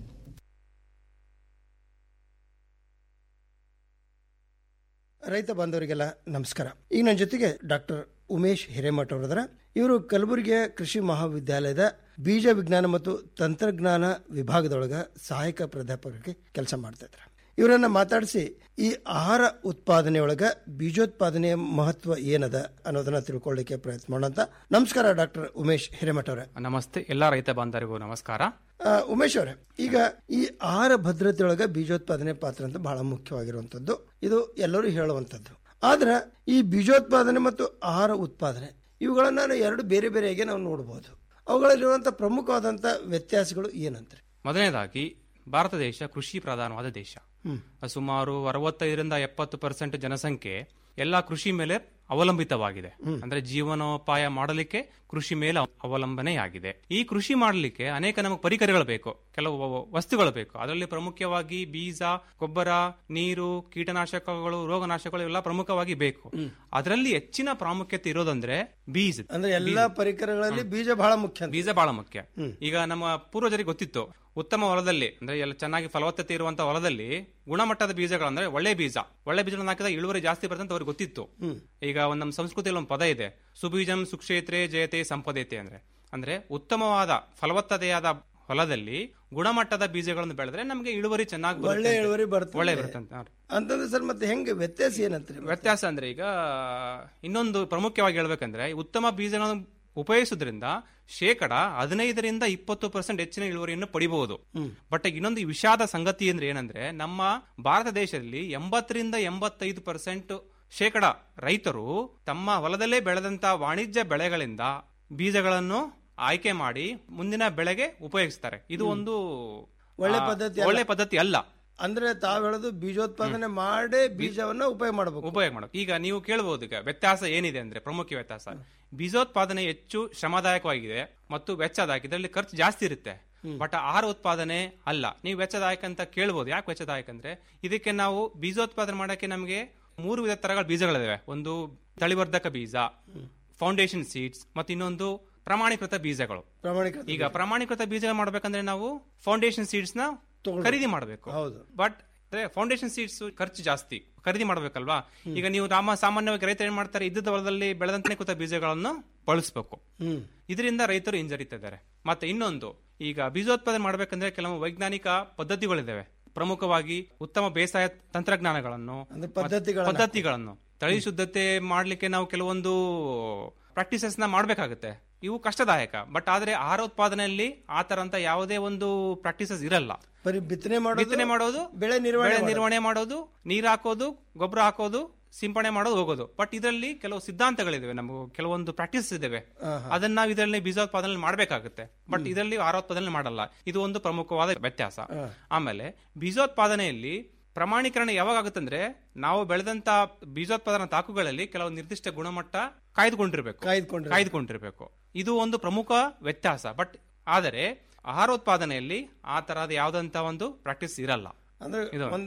ರೈತ ಬಾಂಧವರಿಗೆಲ್ಲ ನಮಸ್ಕಾರ ಈಗ ನನ್ನ ಜೊತೆಗೆ ಡಾಕ್ಟರ್ ಉಮೇಶ್ ಹಿರೇಮಠ ಅವರದರ ಇವರು ಕಲಬುರಗಿಯ ಕೃಷಿ ಮಹಾವಿದ್ಯಾಲಯದ ಬೀಜ ವಿಜ್ಞಾನ ಮತ್ತು ತಂತ್ರಜ್ಞಾನ ವಿಭಾಗದೊಳಗ ಸಹಾಯಕ ಪ್ರಾಧ್ಯಾಪಕರಿಗೆ ಕೆಲಸ ಮಾಡ್ತಾ ಇದ್ದಾರೆ ಇವರನ್ನ ಮಾತಾಡಿಸಿ ಈ ಆಹಾರ ಉತ್ಪಾದನೆಯೊಳಗ ಬೀಜೋತ್ಪಾದನೆಯ ಮಹತ್ವ ಏನದ ಅನ್ನೋದನ್ನ ತಿಳ್ಕೊಳ್ಳಿಕ್ಕೆ ಪ್ರಯತ್ನ ಮಾಡೋಣ ನಮಸ್ಕಾರ ಡಾಕ್ಟರ್ ಉಮೇಶ್ ಹಿರೇಮಠ ಅವರೇ ನಮಸ್ತೆ ಎಲ್ಲ ರೈತ ಬಾಂಧವರಿಗೂ ನಮಸ್ಕಾರ ಆ, ಉಮೇಶ್ ಅವರೇ ಈಗ ಈ ಆಹಾರ ಭದ್ರತೆಯೊಳಗ ಬೀಜೋತ್ಪಾದನೆ ಪಾತ್ರ ಅಂತ ಬಹಳ ಮುಖ್ಯವಾಗಿರುವಂತದ್ದು ಇದು ಎಲ್ಲರೂ ಹೇಳುವಂತದ್ದು ಆದ್ರೆ ಈ ಬೀಜೋತ್ಪಾದನೆ ಮತ್ತು ಆಹಾರ ಉತ್ಪಾದನೆ ಇವುಗಳನ್ನ ನಾವು ಎರಡು ಬೇರೆ ಬೇರೆಯಾಗಿ ನಾವು ನೋಡಬಹುದು ಅವುಗಳಲ್ಲಿರುವಂತಹ ಪ್ರಮುಖವಾದಂತ ವ್ಯತ್ಯಾಸಗಳು ಏನಂತಾರೆ ಮೊದಲನೇದಾಗಿ ಭಾರತ ದೇಶ ಕೃಷಿ ಪ್ರಧಾನವಾದ ದೇಶ ಹ್ಮ್. ಸುಮಾರು ಅರವತ್ತೈದರಿಂದ ಎಪ್ಪತ್ತು ಪರ್ಸೆಂಟ್ ಜನಸಂಖ್ಯೆ ಎಲ್ಲ ಕೃಷಿ ಮೇಲೆ ಅವಲಂಬಿತವಾಗಿದೆ ಅಂದ್ರೆ ಜೀವನೋಪಾಯ ಮಾಡಲಿಕ್ಕೆ ಕೃಷಿ ಮೇಲೆ ಅವಲಂಬನೆಯಾಗಿದೆ ಈ ಕೃಷಿ ಮಾಡಲಿಕ್ಕೆ ಅನೇಕ ನಮಗೆ ಪರಿಕರಗಳು ಬೇಕು ಕೆಲವು ವ- ವಸ್ತುಗಳು ಬೇಕು ಅದರಲ್ಲಿ ಪ್ರಮುಖವಾಗಿ ಬೀಜ ಗೊಬ್ಬರ ನೀರು ಕೀಟನಾಶಕಗಳು ರೋಗನಾಶಕಗಳು ಎಲ್ಲ ಪ್ರಮುಖವಾಗಿ ಬೇಕು ಅದರಲ್ಲಿ ಹೆಚ್ಚಿನ ಪ್ರಾಮುಖ್ಯತೆ ಇರೋದಂದ್ರೆ ಬೀಜ ಅಂದ್ರೆ ಎಲ್ಲಾ ಪರಿಕರಗಳಲ್ಲಿ ಬೀಜ ಬಹಳ ಮುಖ್ಯ ಅಂತ. ಬೀಜ ಬಹಳ ಮುಖ್ಯ ಈಗ ನಮ್ಮ ಪೂರ್ವಜರಿಗೆ ಗೊತ್ತಿತ್ತು ಉತ್ತಮ ಹೊಲದಲ್ಲಿ ಅಂದ್ರೆ ಎಲ್ಲ ಚೆನ್ನಾಗಿ ಫಲವತ್ತತೆ ಇರುವಂತಹ ಹೊಲದಲ್ಲಿ ಗುಣಮಟ್ಟದ ಬೀಜಗಳು ಅಂದ್ರೆ ಒಳ್ಳೆ ಬೀಜ ಒಳ್ಳೆ ಬೀಜಗಳನ್ನು ಹಾಕಿದ ಇಳುವರಿ ಜಾಸ್ತಿ ಬರುತ್ತೆ ಅಂತ ಅವ್ರಿಗೆ ಗೊತ್ತಿತ್ತು ಈಗ ಒಂದ್ ನಮ್ಮ ಸಂಸ್ಕೃತಿಯಲ್ಲಿ ಒಂದು ಪದ ಇದೆ ಸುಬೀಜಂ ಸುಕ್ಷೇತ್ರೆ ಜಯತೆ ಸಂಪದತೆ ಅಂದ್ರೆ ಅಂದ್ರೆ ಉತ್ತಮವಾದ ಫಲವತ್ತತೆಯಾದ ಹೊಲದಲ್ಲಿ ಗುಣಮಟ್ಟದ ಬೀಜಗಳನ್ನು ಬೆಳೆದ್ರೆ ನಮಗೆ ಇಳುವರಿ ಚೆನ್ನಾಗಿ ಬರುತ್ತೆ ಒಳ್ಳೆ ಅಂತ. ಇಳುವರಿ ಬರ್ತದೆ. ಒಳ್ಳೆ ಬರುತ್ತೆ ಅಂತ ಹೌದು. ಅಂತಂದ್ರೆ ಸರ್ ಮತ್ತೆ ಹೆಂಗೆ ವ್ಯತ್ಯಾಸ ಏನಂತ್ರಿ ವ್ಯತ್ಯಾಸ ಅಂದ್ರೆ ಈಗ ಇನ್ನೊಂದು ಪ್ರಮುಖವಾಗಿ ಹೇಳ್ಬೇಕಂದ್ರೆ ಈ ಉತ್ತಮ ಬೀಜಗಳನ್ನು ಉಪಯೋಗಿಸೋದ್ರಿಂದ ಶೇಕಡ ಹದಿನೈದರಿಂದ ಇಪ್ಪತ್ತು ಪರ್ಸೆಂಟ್ ಹೆಚ್ಚಿನ ಇಳುವರಿಯನ್ನು ಪಡಿಬಹುದು ಬಟ್ ಇನ್ನೊಂದು ವಿಷಾದ ಸಂಗತಿ ಅಂದ್ರೆ ಏನಂದ್ರೆ ನಮ್ಮ ಭಾರತ ದೇಶದಲ್ಲಿ ಎಂಬತ್ತರಿಂದ ಎಂಬತ್ತೈದು ಪರ್ಸೆಂಟ್ ಶೇಕಡ ರೈತರು ತಮ್ಮ ಹೊಲದಲ್ಲೇ ಬೆಳೆದಂತ ವಾಣಿಜ್ಯ ಬೆಳೆಗಳಿಂದ ಬೀಜಗಳನ್ನು ಆಯ್ಕೆ ಮಾಡಿ ಮುಂದಿನ ಬೆಳೆಗೆ ಉಪಯೋಗಿಸ್ತಾರೆ ಇದು ಒಂದು ಒಳ್ಳೆ ಆ, ಪದ್ಧತಿ ಅಲ್ಲ. ಒಳ್ಳೆ ಪದ್ಧತಿ ಅಲ್ಲ ಅಂದ್ರೆ ತಾವ್ ಹೇಳೋದು ಬೀಜೋತ್ಪಾದನೆ ಮಾಡೇ ಬೀಜವನ್ನ ಉಪಯೋಗ ಮಾಡಬೇಕು ಉಪಯೋಗ ಮಾಡಬೇಕು ಈಗ ನೀವು ಕೇಳಬಹುದು ಈಗ ವ್ಯತ್ಯಾಸ ಏನಿದೆ ಅಂದ್ರೆ ಪ್ರಮುಖ ವ್ಯತ್ಯಾಸ ಬೀಜೋತ್ಪಾದನೆ ಹೆಚ್ಚು ಶ್ರಮದಾಯಕವಾಗಿದೆ ಮತ್ತು ವೆಚ್ಚದಾಯಕ ಇದರಲ್ಲಿ ಖರ್ಚು ಜಾಸ್ತಿ ಇರುತ್ತೆ ಬಟ್ ಆಹಾರ ಉತ್ಪಾದನೆ ಅಲ್ಲ ನೀವು ವೆಚ್ಚದಾಯಕ ಅಂತ ಕೇಳ್ಬೋದು ಯಾಕೆ ವೆಚ್ಚದಾಯಕ ಅಂದ್ರೆ ಇದಕ್ಕೆ ನಾವು ಬೀಜೋತ್ಪಾದನೆ ಮಾಡಕ್ಕೆ ನಮಗೆ ಮೂರು ವಿಧ ತರಗಳ ಬೀಜಗಳಿವೆ ಒಂದು ತಳಿವರ್ಧಕ ಬೀಜ ಫೌಂಡೇಶನ್ ಸೀಡ್ಸ್ ಮತ್ತು ಇನ್ನೊಂದು ಪ್ರಮಾಣೀಕೃತ ಬೀಜಗಳು ಪ್ರಾಮಾಣಿಕ ಈಗ ಪ್ರಮಾಣೀಕೃತ ಬೀಜ ಮಾಡ್ಬೇಕಂದ್ರೆ ನಾವು ಫೌಂಡೇಶನ್ ಸೀಡ್ಸ್ ನ ಖರೀದಿ ಮಾಡಬೇಕು ಹೌದು. ಬಟ್ ಫೌಂಡೇಶನ್ ಸೀಡ್ಸ್ ಖರ್ಚು ಜಾಸ್ತಿ ಖರೀದಿ ಮಾಡಬೇಕಲ್ವಾ ಈಗ ನೀವು ರಾಮ ಸಾಮಾನ್ಯವಾಗಿ ರೈತರು ಏನ್ ಮಾಡ್ತಾರೆ ಇದ್ದದ ಹೊಲದಲ್ಲಿ ಬೆಳೆದಂತೆ ಕೂತ ಬೀಜಗಳನ್ನು ಬಳಸಬೇಕು ಹ್ಮ್ ಇದರಿಂದ ರೈತರು ಹಿಂಜರಿತಿದ್ದಾರೆ ಮತ್ತೆ ಇನ್ನೊಂದು ಈಗ ಬೀಜೋತ್ಪಾದನೆ ಮಾಡಬೇಕಂದ್ರೆ ಕೆಲವು ವೈಜ್ಞಾನಿಕ ಪದ್ಧತಿಗಳಿದ್ದಾವೆ ಪ್ರಮುಖವಾಗಿ ಉತ್ತಮ ಬೇಸಾಯ ತಂತ್ರಜ್ಞಾನಗಳನ್ನು ಅಂದ್ರೆ ಮತ್ತೆ ಪದ್ಧತಿಗಳನ್ನ ಪದ್ಧತಿಗಳನ್ನು ತಳಿ ಶುದ್ಧತೆ ಮಾಡ್ಲಿಕ್ಕೆ ನಾವು ಕೆಲವೊಂದು ಪ್ರಾಕ್ಟೀಸಸ್ ನ ಮಾಡ್ಬೇಕಾಗುತ್ತೆ ಇವು ಕಷ್ಟದಾಯಕ ಬಟ್ ಆದ್ರೆ ಆಹಾರ ಉತ್ಪಾದನೆಯಲ್ಲಿ ಆ ತರ ಅಂತ ಯಾವುದೇ ಒಂದು ಪ್ರಾಕ್ಟೀಸಸ್ ಇರಲ್ಲ ಬರೀ ಬಿತ್ತನೆ ಮಾಡೋದು ಬಿತ್ತನೆ ಮಾಡೋದು ಬೆಳೆ ನಿರ್ವಹಣೆ ಬೆಳೆ ಮಾಡೋದು. ನಿರ್ವಹಣೆ ಮಾಡೋದು ನೀರ್ ಹಾಕೋದು ಗೊಬ್ಬರ ಹಾಕೋದು ಸಿಂಪಡಣೆ ಮಾಡೋದು ಹೋಗೋದು ಬಟ್ ಇದರಲ್ಲಿ ಕೆಲವು ಸಿದ್ಧಾಂತಗಳಿದಾವೆ ನಮಗೆ ಕೆಲವೊಂದು ಪ್ರಾಕ್ಟೀಸ್ ಇದಾವೆ ಅದನ್ನ ನಾವು ಇದರಲ್ಲಿ ಬೀಜೋತ್ಪಾದನೆ ಮಾಡಬೇಕಾಗುತ್ತೆ ಬಟ್ ಇದರಲ್ಲಿ ಆಹಾರೋತ್ಪಾದನೆ ಮಾಡಲ್ಲ ಇದು ಒಂದು ಪ್ರಮುಖವಾದ ವ್ಯತ್ಯಾಸ ಆಮೇಲೆ ಬೀಜೋತ್ಪಾದನೆಯಲ್ಲಿ ಪ್ರಮಾಣೀಕರಣ ಯಾವಾಗ ಆಗುತ್ತಂದ್ರೆ ನಾವು ಬೆಳೆದಂತ ಬೀಜೋತ್ಪಾದನಾ ತಾಕುಗಳಲ್ಲಿ ಕೆಲವು ನಿರ್ದಿಷ್ಟ ಗುಣಮಟ್ಟ ಕಾಯ್ದುಕೊಂಡಿರ್ಬೇಕು ಕಾಯ್ದುಕೊಂಡಿರ್ಬೇಕು. ಕಾಯ್ದುಕೊಂಡಿರ್ಬೇಕು ಇದು ಒಂದು ಪ್ರಮುಖ ವ್ಯತ್ಯಾಸ ಬಟ್ ಆದರೆ ಆಹಾರೋತ್ಪಾದನೆಯಲ್ಲಿ ಆ ತರಹದ ಯಾವ್ದಂತ ಒಂದು ಪ್ರಾಕ್ಟೀಸ್ ಇರಲ್ಲ ಅಂದ್ರೆ ಇದು. ಒಂದು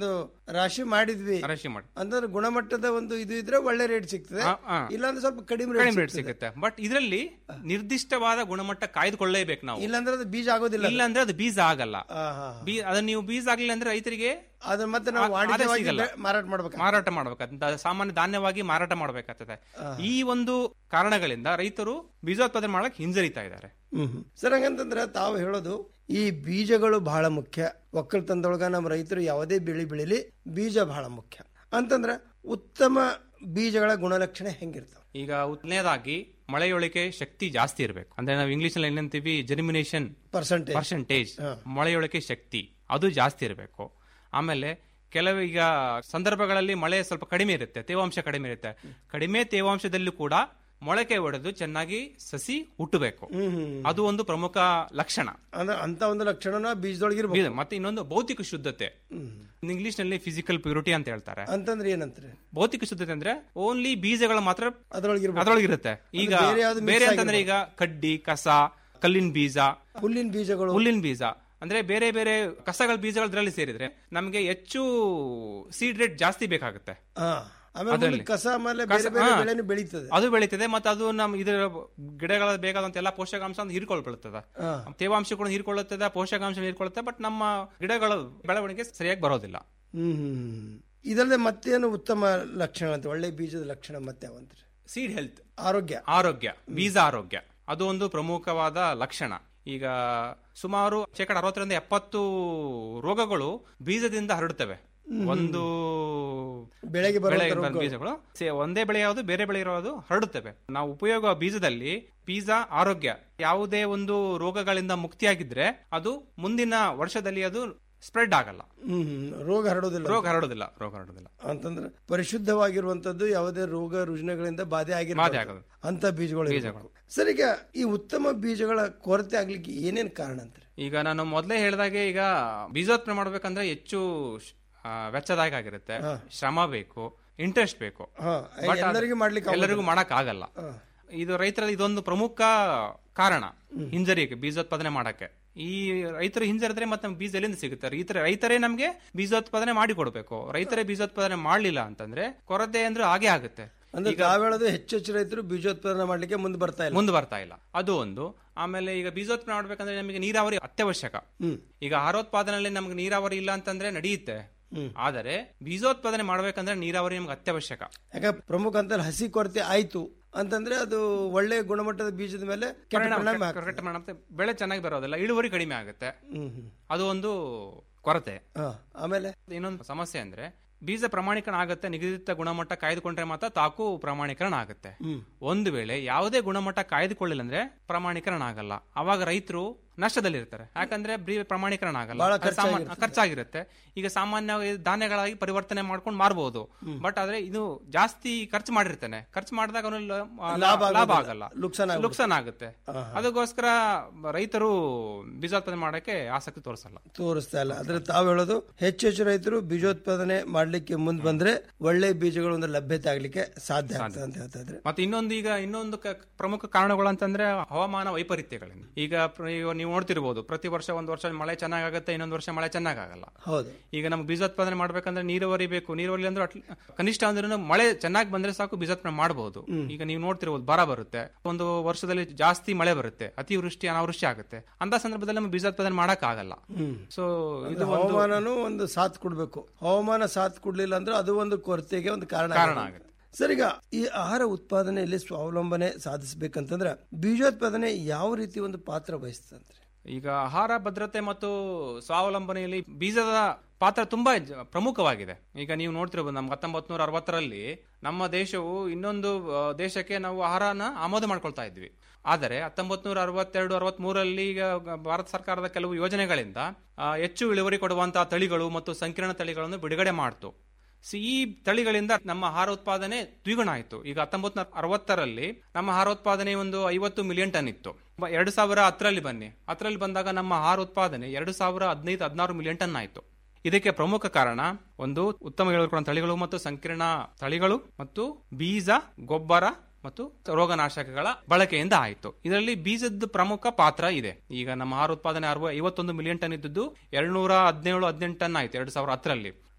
ರಾಶಿ ಮಾಡಿದ್ವಿ ರಾಶಿ ಮಾಡಿ ಅಂತಂದ್ರೆ ಗುಣಮಟ್ಟದ ಒಂದು ಇದು ಇದ್ರೆ ಒಳ್ಳೆ ರೇಟ್ ಸಿಗ್ತದೆ ಆ, ಆ. ಇಲ್ಲಾಂದ್ರೆ ಸ್ವಲ್ಪ ಕಡಿಮೆ ಕಡಿಮೆ ರೇಟ್ ರೇಟ್ ಸಿಗುತ್ತೆ ಬಟ್ ಇದರಲ್ಲಿ ನಿರ್ದಿಷ್ಟವಾದ ಗುಣಮಟ್ಟ ಕಾಯ್ದುಕೊಳ್ಳೇಬೇಕು ನಾವು ಇಲ್ಲಾಂದ್ರೆ ಅದು ಬೀಜ ಆಗೋದಿಲ್ಲ ಇಲ್ಲ ಅಂದ್ರೆ ಅದು ಬೀಜ ಆಗಲ್ಲ ಆ, ಹಾ. ಬೀ- ಅದನ್ನ ನೀವು ಬೀಜ ಆಗ್ಲಿಲ್ಲ ಅಂದ್ರೆ ರೈತರಿಗೆ ಅದನ್ನ ಮತ್ತೆ ನಾವು ಆ- ಆದಾಯ ವಾಣಿಜ್ಯವಾಗಿ ಸಿಗಲ್ಲ. ಬೆ- ಮಾರಾಟ ಮಾಡ್ಬೇಕು ಮಾರಾಟ ಮಾಡ್ಬೇಕಾಗ್ತದೆ ಸಾಮಾನ್ಯ ಧಾನ್ಯವಾಗಿ ಮಾರಾಟ ಮಾಡ್ಬೇಕಾಗ್ತದೆ ಈ ಒಂದು ಕಾರಣಗಳಿಂದ ರೈತರು ಬೀಜೋತ್ಪಾದನೆ ಮಾಡಕ್ ಹಿಂಜರಿತಾ ಇದ್ದಾರೆ ಹ್ಮ್ ಸರ್ ಹಂಗಂತಂದ್ರೆ ತಾವು ಹೇಳೋದು ಈ ಬೀಜಗಳು ಬಹಳ ಮುಖ್ಯ ಒಕ್ಕಲ್ತನದೊಳಗ ನಮ್ಮ ರೈತರು ಯಾವುದೇ ಬೆಳೆ ಬೆಳಿಲಿ ಬೀಜ ಬಹಳ ಮುಖ್ಯ ಅಂತಂದ್ರೆ ಉತ್ತಮ ಬೀಜಗಳ ಗುಣಲಕ್ಷಣ ಹೆಂಗಿರ್ತಾವ ಈಗ ಉತ್ತನೇದಾಗಿ ಮಳೆಯೊಳಗೆ ಶಕ್ತಿ ಜಾಸ್ತಿ ಇರಬೇಕು ಅಂದ್ರೆ ನಾವು ಇಂಗ್ಲಿಷ್ ನಲ್ಲಿ ಏನಂತೀವಿ ಜರ್ಮಿನೇಷನ್ ಪರ್ಸೆಂಟೇಜ್ ಪರ್ಸೆಂಟೇಜ್ ಮಳೆಯೊಳಗೆ ಶಕ್ತಿ ಅದು ಜಾಸ್ತಿ ಇರಬೇಕು ಆಮೇಲೆ ಕೆಲವು ಈಗ ಸಂದರ್ಭಗಳಲ್ಲಿ ಮಳೆ ಸ್ವಲ್ಪ ಕಡಿಮೆ ಇರುತ್ತೆ ತೇವಾಂಶ ಕಡಿಮೆ ಇರುತ್ತೆ ಕಡಿಮೆ ತೇವಾಂಶದಲ್ಲೂ ಕೂಡ ಮೊಳಕೆ ಹೊಡೆದು ಚೆನ್ನಾಗಿ ಸಸಿ ಹುಟ್ಟಬೇಕು ಅದು ಒಂದು ಪ್ರಮುಖ ಲಕ್ಷಣ ಅಂದ್ರೆ ಅಂತ ಒಂದು ಲಕ್ಷಣನ ಬೀಜದೊಳಗಿರ್ಬೇಕು ಬೀಜ- ಮತ್ತೆ ಇನ್ನೊಂದು ಭೌತಿಕ ಶುದ್ಧತೆ ಇಂಗ್ಲಿಷ್ ನಲ್ಲಿ ಫಿಸಿಕಲ್ ಪ್ಯೂರಿಟಿ ಅಂತ ಹೇಳ್ತಾರೆ ಅಂತಂದ್ರೆ ಏನಂತಾರೆ ಭೌತಿಕ ಶುದ್ಧತೆ ಅಂದ್ರೆ ಓನ್ಲಿ ಬೀಜಗಳು ಮಾತ್ರ ಅದ್ರೊಳಗಿರ್ಬೇಕು ಅದ್ರೊಳಗಿರುತ್ತೆ ಈಗ ಅದು ಬೇರೆ ಯಾವ್ದು mix ಬೇರೆ ಅಂತಂದ್ರೆ ಈಗ ಕಡ್ಡಿ ಕಸ ಕಲ್ಲಿನ ಬೀಜ ಹುಲ್ಲಿನ ಬೀಜಗಳು ಹುಲ್ಲಿನ ಬೀಜ ಅಂದ್ರೆ ಬೇರೆ ಬೇರೆ ಕಸಗಳ ಬೀಜಗಳು ಇದರಲ್ಲಿ ಸೇರಿದ್ರೆ ನಮಗೆ ಹೆಚ್ಚು ಸೀಡ್ ರೇಟ್ ಜಾಸ್ತಿ ಬೇಕಾಗುತ್ತೆ ಹಾ ಆಮೇಲೆ ಅದ್ರಲ್ಲಿ. ಮುಂದೆ ಕಸ ಆಮೇಲೆ ಬೇರೆ ಕಸ- ಬೇರೆ ಹಾ. ಬೆಳೆನೂ ಬೆಳೀತದೆ ಅದು ಬೆಳೀತದೆ ಮತ್ತೆ ಅದು ನಮ್ ಇದರ ಗಿಡಗಳ ಬೇಕಾದಂತ ಎಲ್ಲ ಪೋಷಕಾಂಶ ಹೀರ್ಕೊಳ್ಬಿಡುತ್ತದೆ ಹಾ. ತೇವಾಂಶ ಕೂಡ ಹೀರ್ಕೊಳ್ಳುತ್ತದೆ ಪೋಷಕಾಂಶ ಹೀರ್ಕೊಳ್ಳುತ್ತೆ ಬಟ್ ನಮ್ಮ ಗಿಡಗಳ ಬೆಳವಣಿಗೆ ಸರಿಯಾಗಿ ಬರೋದಿಲ್ಲ ಹ್ಮ್ ಹ್ಮ್, ಹ್ಮ್. ಇದಲ್ಲದೆ ಮತ್ತೇನು ಉತ್ತಮ ಲಕ್ಷಣ ಅಂತ ಒಳ್ಳೆ ಬೀಜದ ಲಕ್ಷಣ ಮತ್ತೆ ಯಾವಂತ್ರಿ ಸೀಡ್ ಹೆಲ್ತ್ ಆರೋಗ್ಯ ಆರೋಗ್ಯ ಬೀಜ ಆರೋಗ್ಯ ಅದು ಒಂದು ಪ್ರಮುಖವಾದ ಲಕ್ಷಣ ಈಗ ಸುಮಾರು ಶೇಕಡ ಅರವತ್ತರಿಂದ ಎಪ್ಪತ್ತು ರೋಗಗಳು ಬೀಜದಿಂದ ಹರಡುತ್ತವೆ ಒಂದು ಬೆಳೆಗೆ ಬರುವಂತ ಬೆಳೆ ರೋಗಗಳು. ಬೀಜಗಳು ಸೇ- ಒಂದೇ ಬೆಳೆ ಯಾವುದು ಬೇರೆ ಬೆಳೆ ಇರೋದು ಹರಡುತ್ತವೆ ನಾವು ಉಪಯೋಗ ಬೀಜದಲ್ಲಿ ಬೀಜ ಆರೋಗ್ಯ ಯಾವುದೇ ಒಂದು ರೋಗಗಳಿಂದ ಮುಕ್ತಿಯಾಗಿದ್ರೆ ಅದು ಮುಂದಿನ ವರ್ಷದಲ್ಲಿ ಅದು ಸ್ಪ್ರೆಡ್ ಆಗಲ್ಲ ಹ್ಮ್ ಹ್ಮ್. ರೋಗ ಹರಡೋದಿಲ್ಲ ರೋಗ ಹರಡೋದಿಲ್ಲ ರೋಗ ಹರಡೋದಿಲ್ಲ ಅಂತಂದ್ರೆ ಪರಿಶುದ್ಧವಾಗಿರುವಂತದ್ದು ಯಾವುದೇ ರೋಗ ರುಜಿನಗಳಿಂದ ಬಾಧೆ ಬಾಧೆ ಆಗಿರಬಾರ್ದು ಆಗೋದು. ಅಂತ ಬೀಜಗಳು ಬೀಜಗಳು. ಇರ್ಬೇಕು. ಸರ್ ಈಗ ಈ ಉತ್ತಮ ಬೀಜಗಳ ಕೊರತೆ ಆಗ್ಲಿಕ್ಕೆ ಏನೇನ್ ಕಾರಣ ಅಂತಾರೆ ಈಗ ನಾನು ಮೊದಲೇ ಹೇಳಿದಾಗೆ ಈಗ ಬೀಜೋತ್ಪನ್ನ ಮಾಡ್ಬೇಕಂದ್ರೆ ಹೆಚ್ಚು ಶ್- ಆ, ವೆಚ್ಚದಾಯಕ ಆಗಿರುತ್ತೆ ಶ್ರಮ ಬೇಕು ಇಂಟ್ರೆಸ್ಟ್ ಬೇಕು ಹಾ, But ಅದು ಎಲ್ಲರಿಗೂ ಮಾಡ್ಲಿಕ್ಕೆ ಎಲ್ಲರಿಗೂ ಮಾಡಕ್ ಆಗಲ್ಲ ಇದು ರೈತರ ಇದೊಂದು ಪ್ರಮುಖ ಕಾರಣ ಹಿಂಜರಿಕೆ ಬೀಜೋತ್ಪಾದನೆ ಮಾಡಕ್ಕೆ ಈ ರೈತರು ಹಿಂಜರಿದ್ರೆ ಮತ್ತೆ ನಮ್ಗೆ ಬೀಜ ಎಲ್ಲಿಂದ ಸಿಗುತ್ತೆ ರೈತರ ರೈತರೇ ನಮ್ಗೆ ಬೀಜೋತ್ಪಾದನೆ ಮಾಡಿ ಕೊಡ್ಬೇಕು ರೈತರೇ ಬೀಜೋತ್ಪಾದನೆ ಮಾಡ್ಲಿಲ್ಲ ಅಂತಂದ್ರೆ ಕೊರತೆ ಅಂದ್ರೆ ಹಾಗೆ ಆಗುತ್ತೆ ಅಂದ್ರೆ ತಾವ್ ಹೇಳೋದು ಹೆಚ್ಚು ಹೆಚ್ಚು ರೈತರು ಬೀಜೋತ್ಪಾದನೆ ಮಾಡ್ಲಿಕ್ಕೆ ಮುಂದೆ ಬರ್ತಾ ಇಲ್ಲ ಮುಂದೆ ಬರ್ತಾ ಇಲ್ಲ ಅದು ಒಂದು ಆಮೇಲೆ ಈಗ ಬೀಜೋತ್ಪನ್ನ ಮಾಡ್ಬೇಕಂದ್ರೆ ನಮಗೆ ನೀರಾವರಿ ಅತ್ಯವಶ್ಯಕ ಈಗ ಆಹಾರೋತ್ಪಾದನೆಯಲ್ಲಿ ನಮ್ಗೆ ನೀರಾವರಿ ಇಲ್ಲ ಅಂತಂದ್ರೆ ನಡೆಯುತ್ತೆ ಆದರೆ ಬೀಜೋತ್ಪಾದನೆ ಮಾಡ್ಬೇಕಂದ್ರೆ ನೀರಾವರಿ ನಮ್ಗೆ ಅತ್ಯವಶ್ಯಕ ಯಾಕೆ ಪ್ರಮುಖ ಅಂತ ಹಸಿ ಕೊರತೆ ಆಯ್ತು ಅಂತಂದ್ರೆ ಅದು ಒಳ್ಳೆ ಗುಣಮಟ್ಟದ ಬೀಜದ ಮೇಲೆ ಕೆಟ್ಟ ಪರಿಣಾಮ- ಪರಿಣಾಮ ಕೆಟ್ಟ- ಆಗ್ತದೆ. ಕೆಟ್ಟ ಪರಿಣಾಮ ಮತ್ತೆ ಬೆಳೆ ಚೆನ್ನಾಗಿ ಬರೋದಿಲ್ಲ ಇಳುವರಿ ಕಡಿಮೆ ಆಗುತ್ತೆ ಹ್ಮ್ ಹ್ಮ್. ಅದು ಒಂದು ಕೊರತೆ ಹಾ, ಆಮೇಲೆ ಇನ್ನೊಂದು ಸಮಸ್ಯೆ ಅಂದ್ರೆ ಬೀಜ ಪ್ರಮಾಣೀಕರಣ ಆಗುತ್ತೆ ನಿಗದಿತ ಗುಣಮಟ್ಟ ಕಾಯ್ದುಕೊಂಡ್ರೆ ಮಾತ್ರ ತಾಕು ಪ್ರಮಾಣೀಕರಣ ಆಗುತ್ತೆ ಒಂದು ವೇಳೆ ಯಾವುದೇ ಗುಣಮಟ್ಟ ಕಾಯ್ದುಕೊಳ್ಳಿಲ್ಲ ಅಂದ್ರೆ ಪ್ರಮಾಣೀಕರಣ ಆಗಲ್ಲ ಅವಾಗ ರೈತರು ನಷ್ಟದಲ್ಲಿರ್ತಾರೆ ಯಾಕಂದ್ರೆ ಬರೀ ಪ್ರಮಾಣೀಕರಣ ಆಗಲ್ಲ ಬಹಳ ಅದು ಸಾಮಾನ್ಯ- ಖರ್ಚಾಗಿರುತ್ತೆ ಈಗ ಸಾಮಾನ್ಯವಾಗಿ ಧಾನ್ಯಗಳಾಗಿ ಪರಿವರ್ತನೆ ಮಾಡ್ಕೊಂಡು ಮಾರ್ಬೋದು ಬಟ್ ಆದ್ರೆ ಇದು ಜಾಸ್ತಿ ಖರ್ಚು ಮಾಡಿರ್ತಾನೆ ಖರ್ಚು ಮಾಡಿದಾಗ ಅವನು ಲಾಭ ಲಾಭ ಆಗೋದಿಲ್ಲ. ಆಗಲ್ಲ ಲುಕ್ಸಾನ್ ಆಗ್ಬಿಡುತ್ತೆ. ಲುಕ್ಸಾನ್ ಆಗುತ್ತೆ ಅದಕ್ಕೋಸ್ಕರ ರೈತರು ಬೀಜೋತ್ಪಾದನೆ ಮಾಡಕ್ಕೆ ಆಸಕ್ತಿ ತೋರಿಸಲ್ಲ ತೋರಿಸ್ತಾ ಇಲ್ಲ ಆದ್ರೆ ತಾವು ಹೇಳೋದು ಹೆಚ್ಚು ಹೆಚ್ಚು ರೈತರು ಬೀಜೋತ್ಪಾದನೆ ಮಾಡ್ಲಿಕ್ಕೆ ಮುಂದೆ ಬಂದ್ರೆ ಒಳ್ಳೆ ಬೀಜಗಳು ಒಂದು ಲಭ್ಯತೆ ಆಗ್ಲಿಕ್ಕೆ ಸಾಧ್ಯ ಆಗ್ತದೆ ಅಂತ ಹೇಳ್ತಾ ಇದ್ರೆ ಮತ್ತೆ ಇನ್ನೊಂದು ಈಗ ಇನ್ನೊಂದು ಕ- ಪ್ರಮುಖ ಕಾರಣಗಳು ಅಂತಂದ್ರೆ ಹವಾಮಾನ ವೈಪರೀತ್ಯಗಳಿಂದ ಈಗ ಪ್ರ- ಈಗ ನೀವು ನೋಡ್ತಿರ್ಬೋದು ಪ್ರತಿ ವರ್ಷ ಒಂದು ವರ್ಷ ಮಳೆ ಚೆನ್ನಾಗಾಗುತ್ತೆ ಇನ್ನೊಂದು ವರ್ಷ ಮಳೆ ಚೆನ್ನಾಗಾಗಲ್ಲ ಹೌದು ಈಗ ನಮ್ಗೆ ಬೀಜೋತ್ಪಾದನೆ ಮಾಡ್ಬೇಕಂದ್ರೆ ನೀರಾವರಿ ಬೇಕು ನೀರಾವರಿ ಅಂದ್ರೆ ಅಟ್ಲಿ- ಕನಿಷ್ಠ ಅಂದ್ರೆ ಮಳೆ ಚೆನ್ನಾಗಿ ಬಂದ್ರೆ ಸಾಕು ಬೀಜೋತ್ಪಾದನೆ ಮಾಡಬಹುದು ಈಗ ನೀವು ನೋಡ್ತಿರ್ಬೋದು ಬರ ಬರುತ್ತೆ ಒಂದು ವರ್ಷದಲ್ಲಿ ಜಾಸ್ತಿ ಮಳೆ ಬರುತ್ತೆ ಅತಿವೃಷ್ಟಿ ಅನಾವೃಷ್ಟಿ ಆಗುತ್ತೆ ಅಂತ ಸಂದರ್ಭದಲ್ಲಿ ನಮ್ಗೆ ಬೀಜೋತ್ಪಾದನೆ ಮಾಡಕ್ ಆಗಲ್ಲ ಸೊ ಇದು ಒಂದು ಹವಾಮಾನನೂ ಒಂದು ಸಾಥ್ ಕೊಡ್ಬೇಕು ಹವಾಮಾನ ಸಾಥ್ ಕೊಡ್ಲಿಲ್ಲ ಅಂದ್ರೆ ಅದು ಒಂದು ಕೊರತೆಗೆ ಒಂದು ಕಾರಣ ಕಾರಣ ಆಗುತ್ತೆ. ಆಗುತ್ತೆ ಸರ್ ಈಗ ಈ ಆಹಾರ ಉತ್ಪಾದನೆಯಲ್ಲಿ ಸ್ವಾವಲಂಬನೆ ಸಾಧಿಸಬೇಕಂತಂದ್ರೆ ಬೀಜೋತ್ಪಾದನೆ ಯಾವ ರೀತಿ ಒಂದು ಪಾತ್ರ ವಹಿಸ್ತಂತ್ರಿ ಈಗ ಆಹಾರ ಭದ್ರತೆ ಮತ್ತು ಸ್ವಾವಲಂಬನೆಯಲ್ಲಿ ಬೀಜದ ಪಾತ್ರ ತುಂಬಾ ಜ- ಪ್ರಮುಖವಾಗಿದೆ ಈಗ ನೀವು ನೋಡ್ತಿರ್ಬೋದು ನಮ್ಗೆ ಹತ್ತೊಂಬತ್ ನೂರ ಅರವತ್ತರಲ್ಲಿ ನಮ್ಮ ದೇಶವು ಇನ್ನೊಂದು ಆ, ದೇಶಕ್ಕೆ ನಾವು ಆಹಾರನ ಆಮದು ಮಾಡ್ಕೊಳ್ತಾ ಇದ್ವಿ ಆದರೆ ಹತ್ತೊಂಬತ್ ನೂರ ಅರವತ್ತೆರಡು ಅರವತ್ ಮೂರಲ್ಲಿ ಈಗ ಭಾರತ ಸರ್ಕಾರದ ಕೆಲವು ಯೋಜನೆಗಳಿಂದ ಆ, ಹೆಚ್ಚು ಇಳುವರಿ ಕೊಡುವಂತಹ ತಳಿಗಳು ಮತ್ತು ಸಂಕೀರ್ಣ ತಳಿಗಳನ್ನು ಬಿಡುಗಡೆ ಮಾಡ್ತು ಸೊ ಈ ತಳಿಗಳಿಂದ ನಮ್ಮ ಆಹಾರ ಉತ್ಪಾದನೆ ದ್ವಿಗುಣ ಆಯಿತು ಈಗ ಹತ್ತೊಂಬತ್ ಅರವತ್ತರಲ್ಲಿ ನಮ್ಮ ಆಹಾರ ಉತ್ಪಾದನೆ ಒಂದು ಐವತ್ತು ಮಿಲಿಯನ್ ಟನ್ ಇತ್ತು ಬ- ಎರಡು ಸಾವಿರ ಹತ್ತರಲ್ಲಿ ಬನ್ನಿ ಹತ್ತರಲ್ಲಿ ಬಂದಾಗ ನಮ್ಮ ಆಹಾರ ಉತ್ಪಾದನೆ ಎರಡು ಸಾವಿರ ಹದಿನೈದು ಹದಿನಾರು ಮಿಲಿಯನ್ ಟನ್ ಆಯಿತು ಇದಕ್ಕೆ ಪ್ರಮುಖ ಕಾರಣ ಒಂದು ಉತ್ತಮ ಇಳುವರಿ ಕೊಡುವ ತಳಿಗಳು ಮತ್ತು ಸಂಕೀರ್ಣ ತಳಿಗಳು ಮತ್ತು ಬೀಜ ಗೊಬ್ಬರ ಮತ್ತು ರೋಗನಾಶಕಗಳ ಬಳಕೆಯಿಂದ ಆಯಿತು ಇದರಲ್ಲಿ ಬೀಜದ ಪ್ರಮುಖ ಪಾತ್ರ ಇದೆ ಈಗ ನಮ್ಮ ಆಹಾರ ಉತ್ಪಾದನೆ ಅರವ ಐವತ್ತೊಂದು ಮಿಲಿಯನ್ ಟನ್ ಇದ್ದದ್ದು ಎರಡ್ನೂರ ಹದಿನೇಳು ಹದಿನೆಂಟು ಟನ್ ಆಯ್ತು ಎರಡ್ ಸಾವಿರ ಹತ್ತರಲ್ಲಿ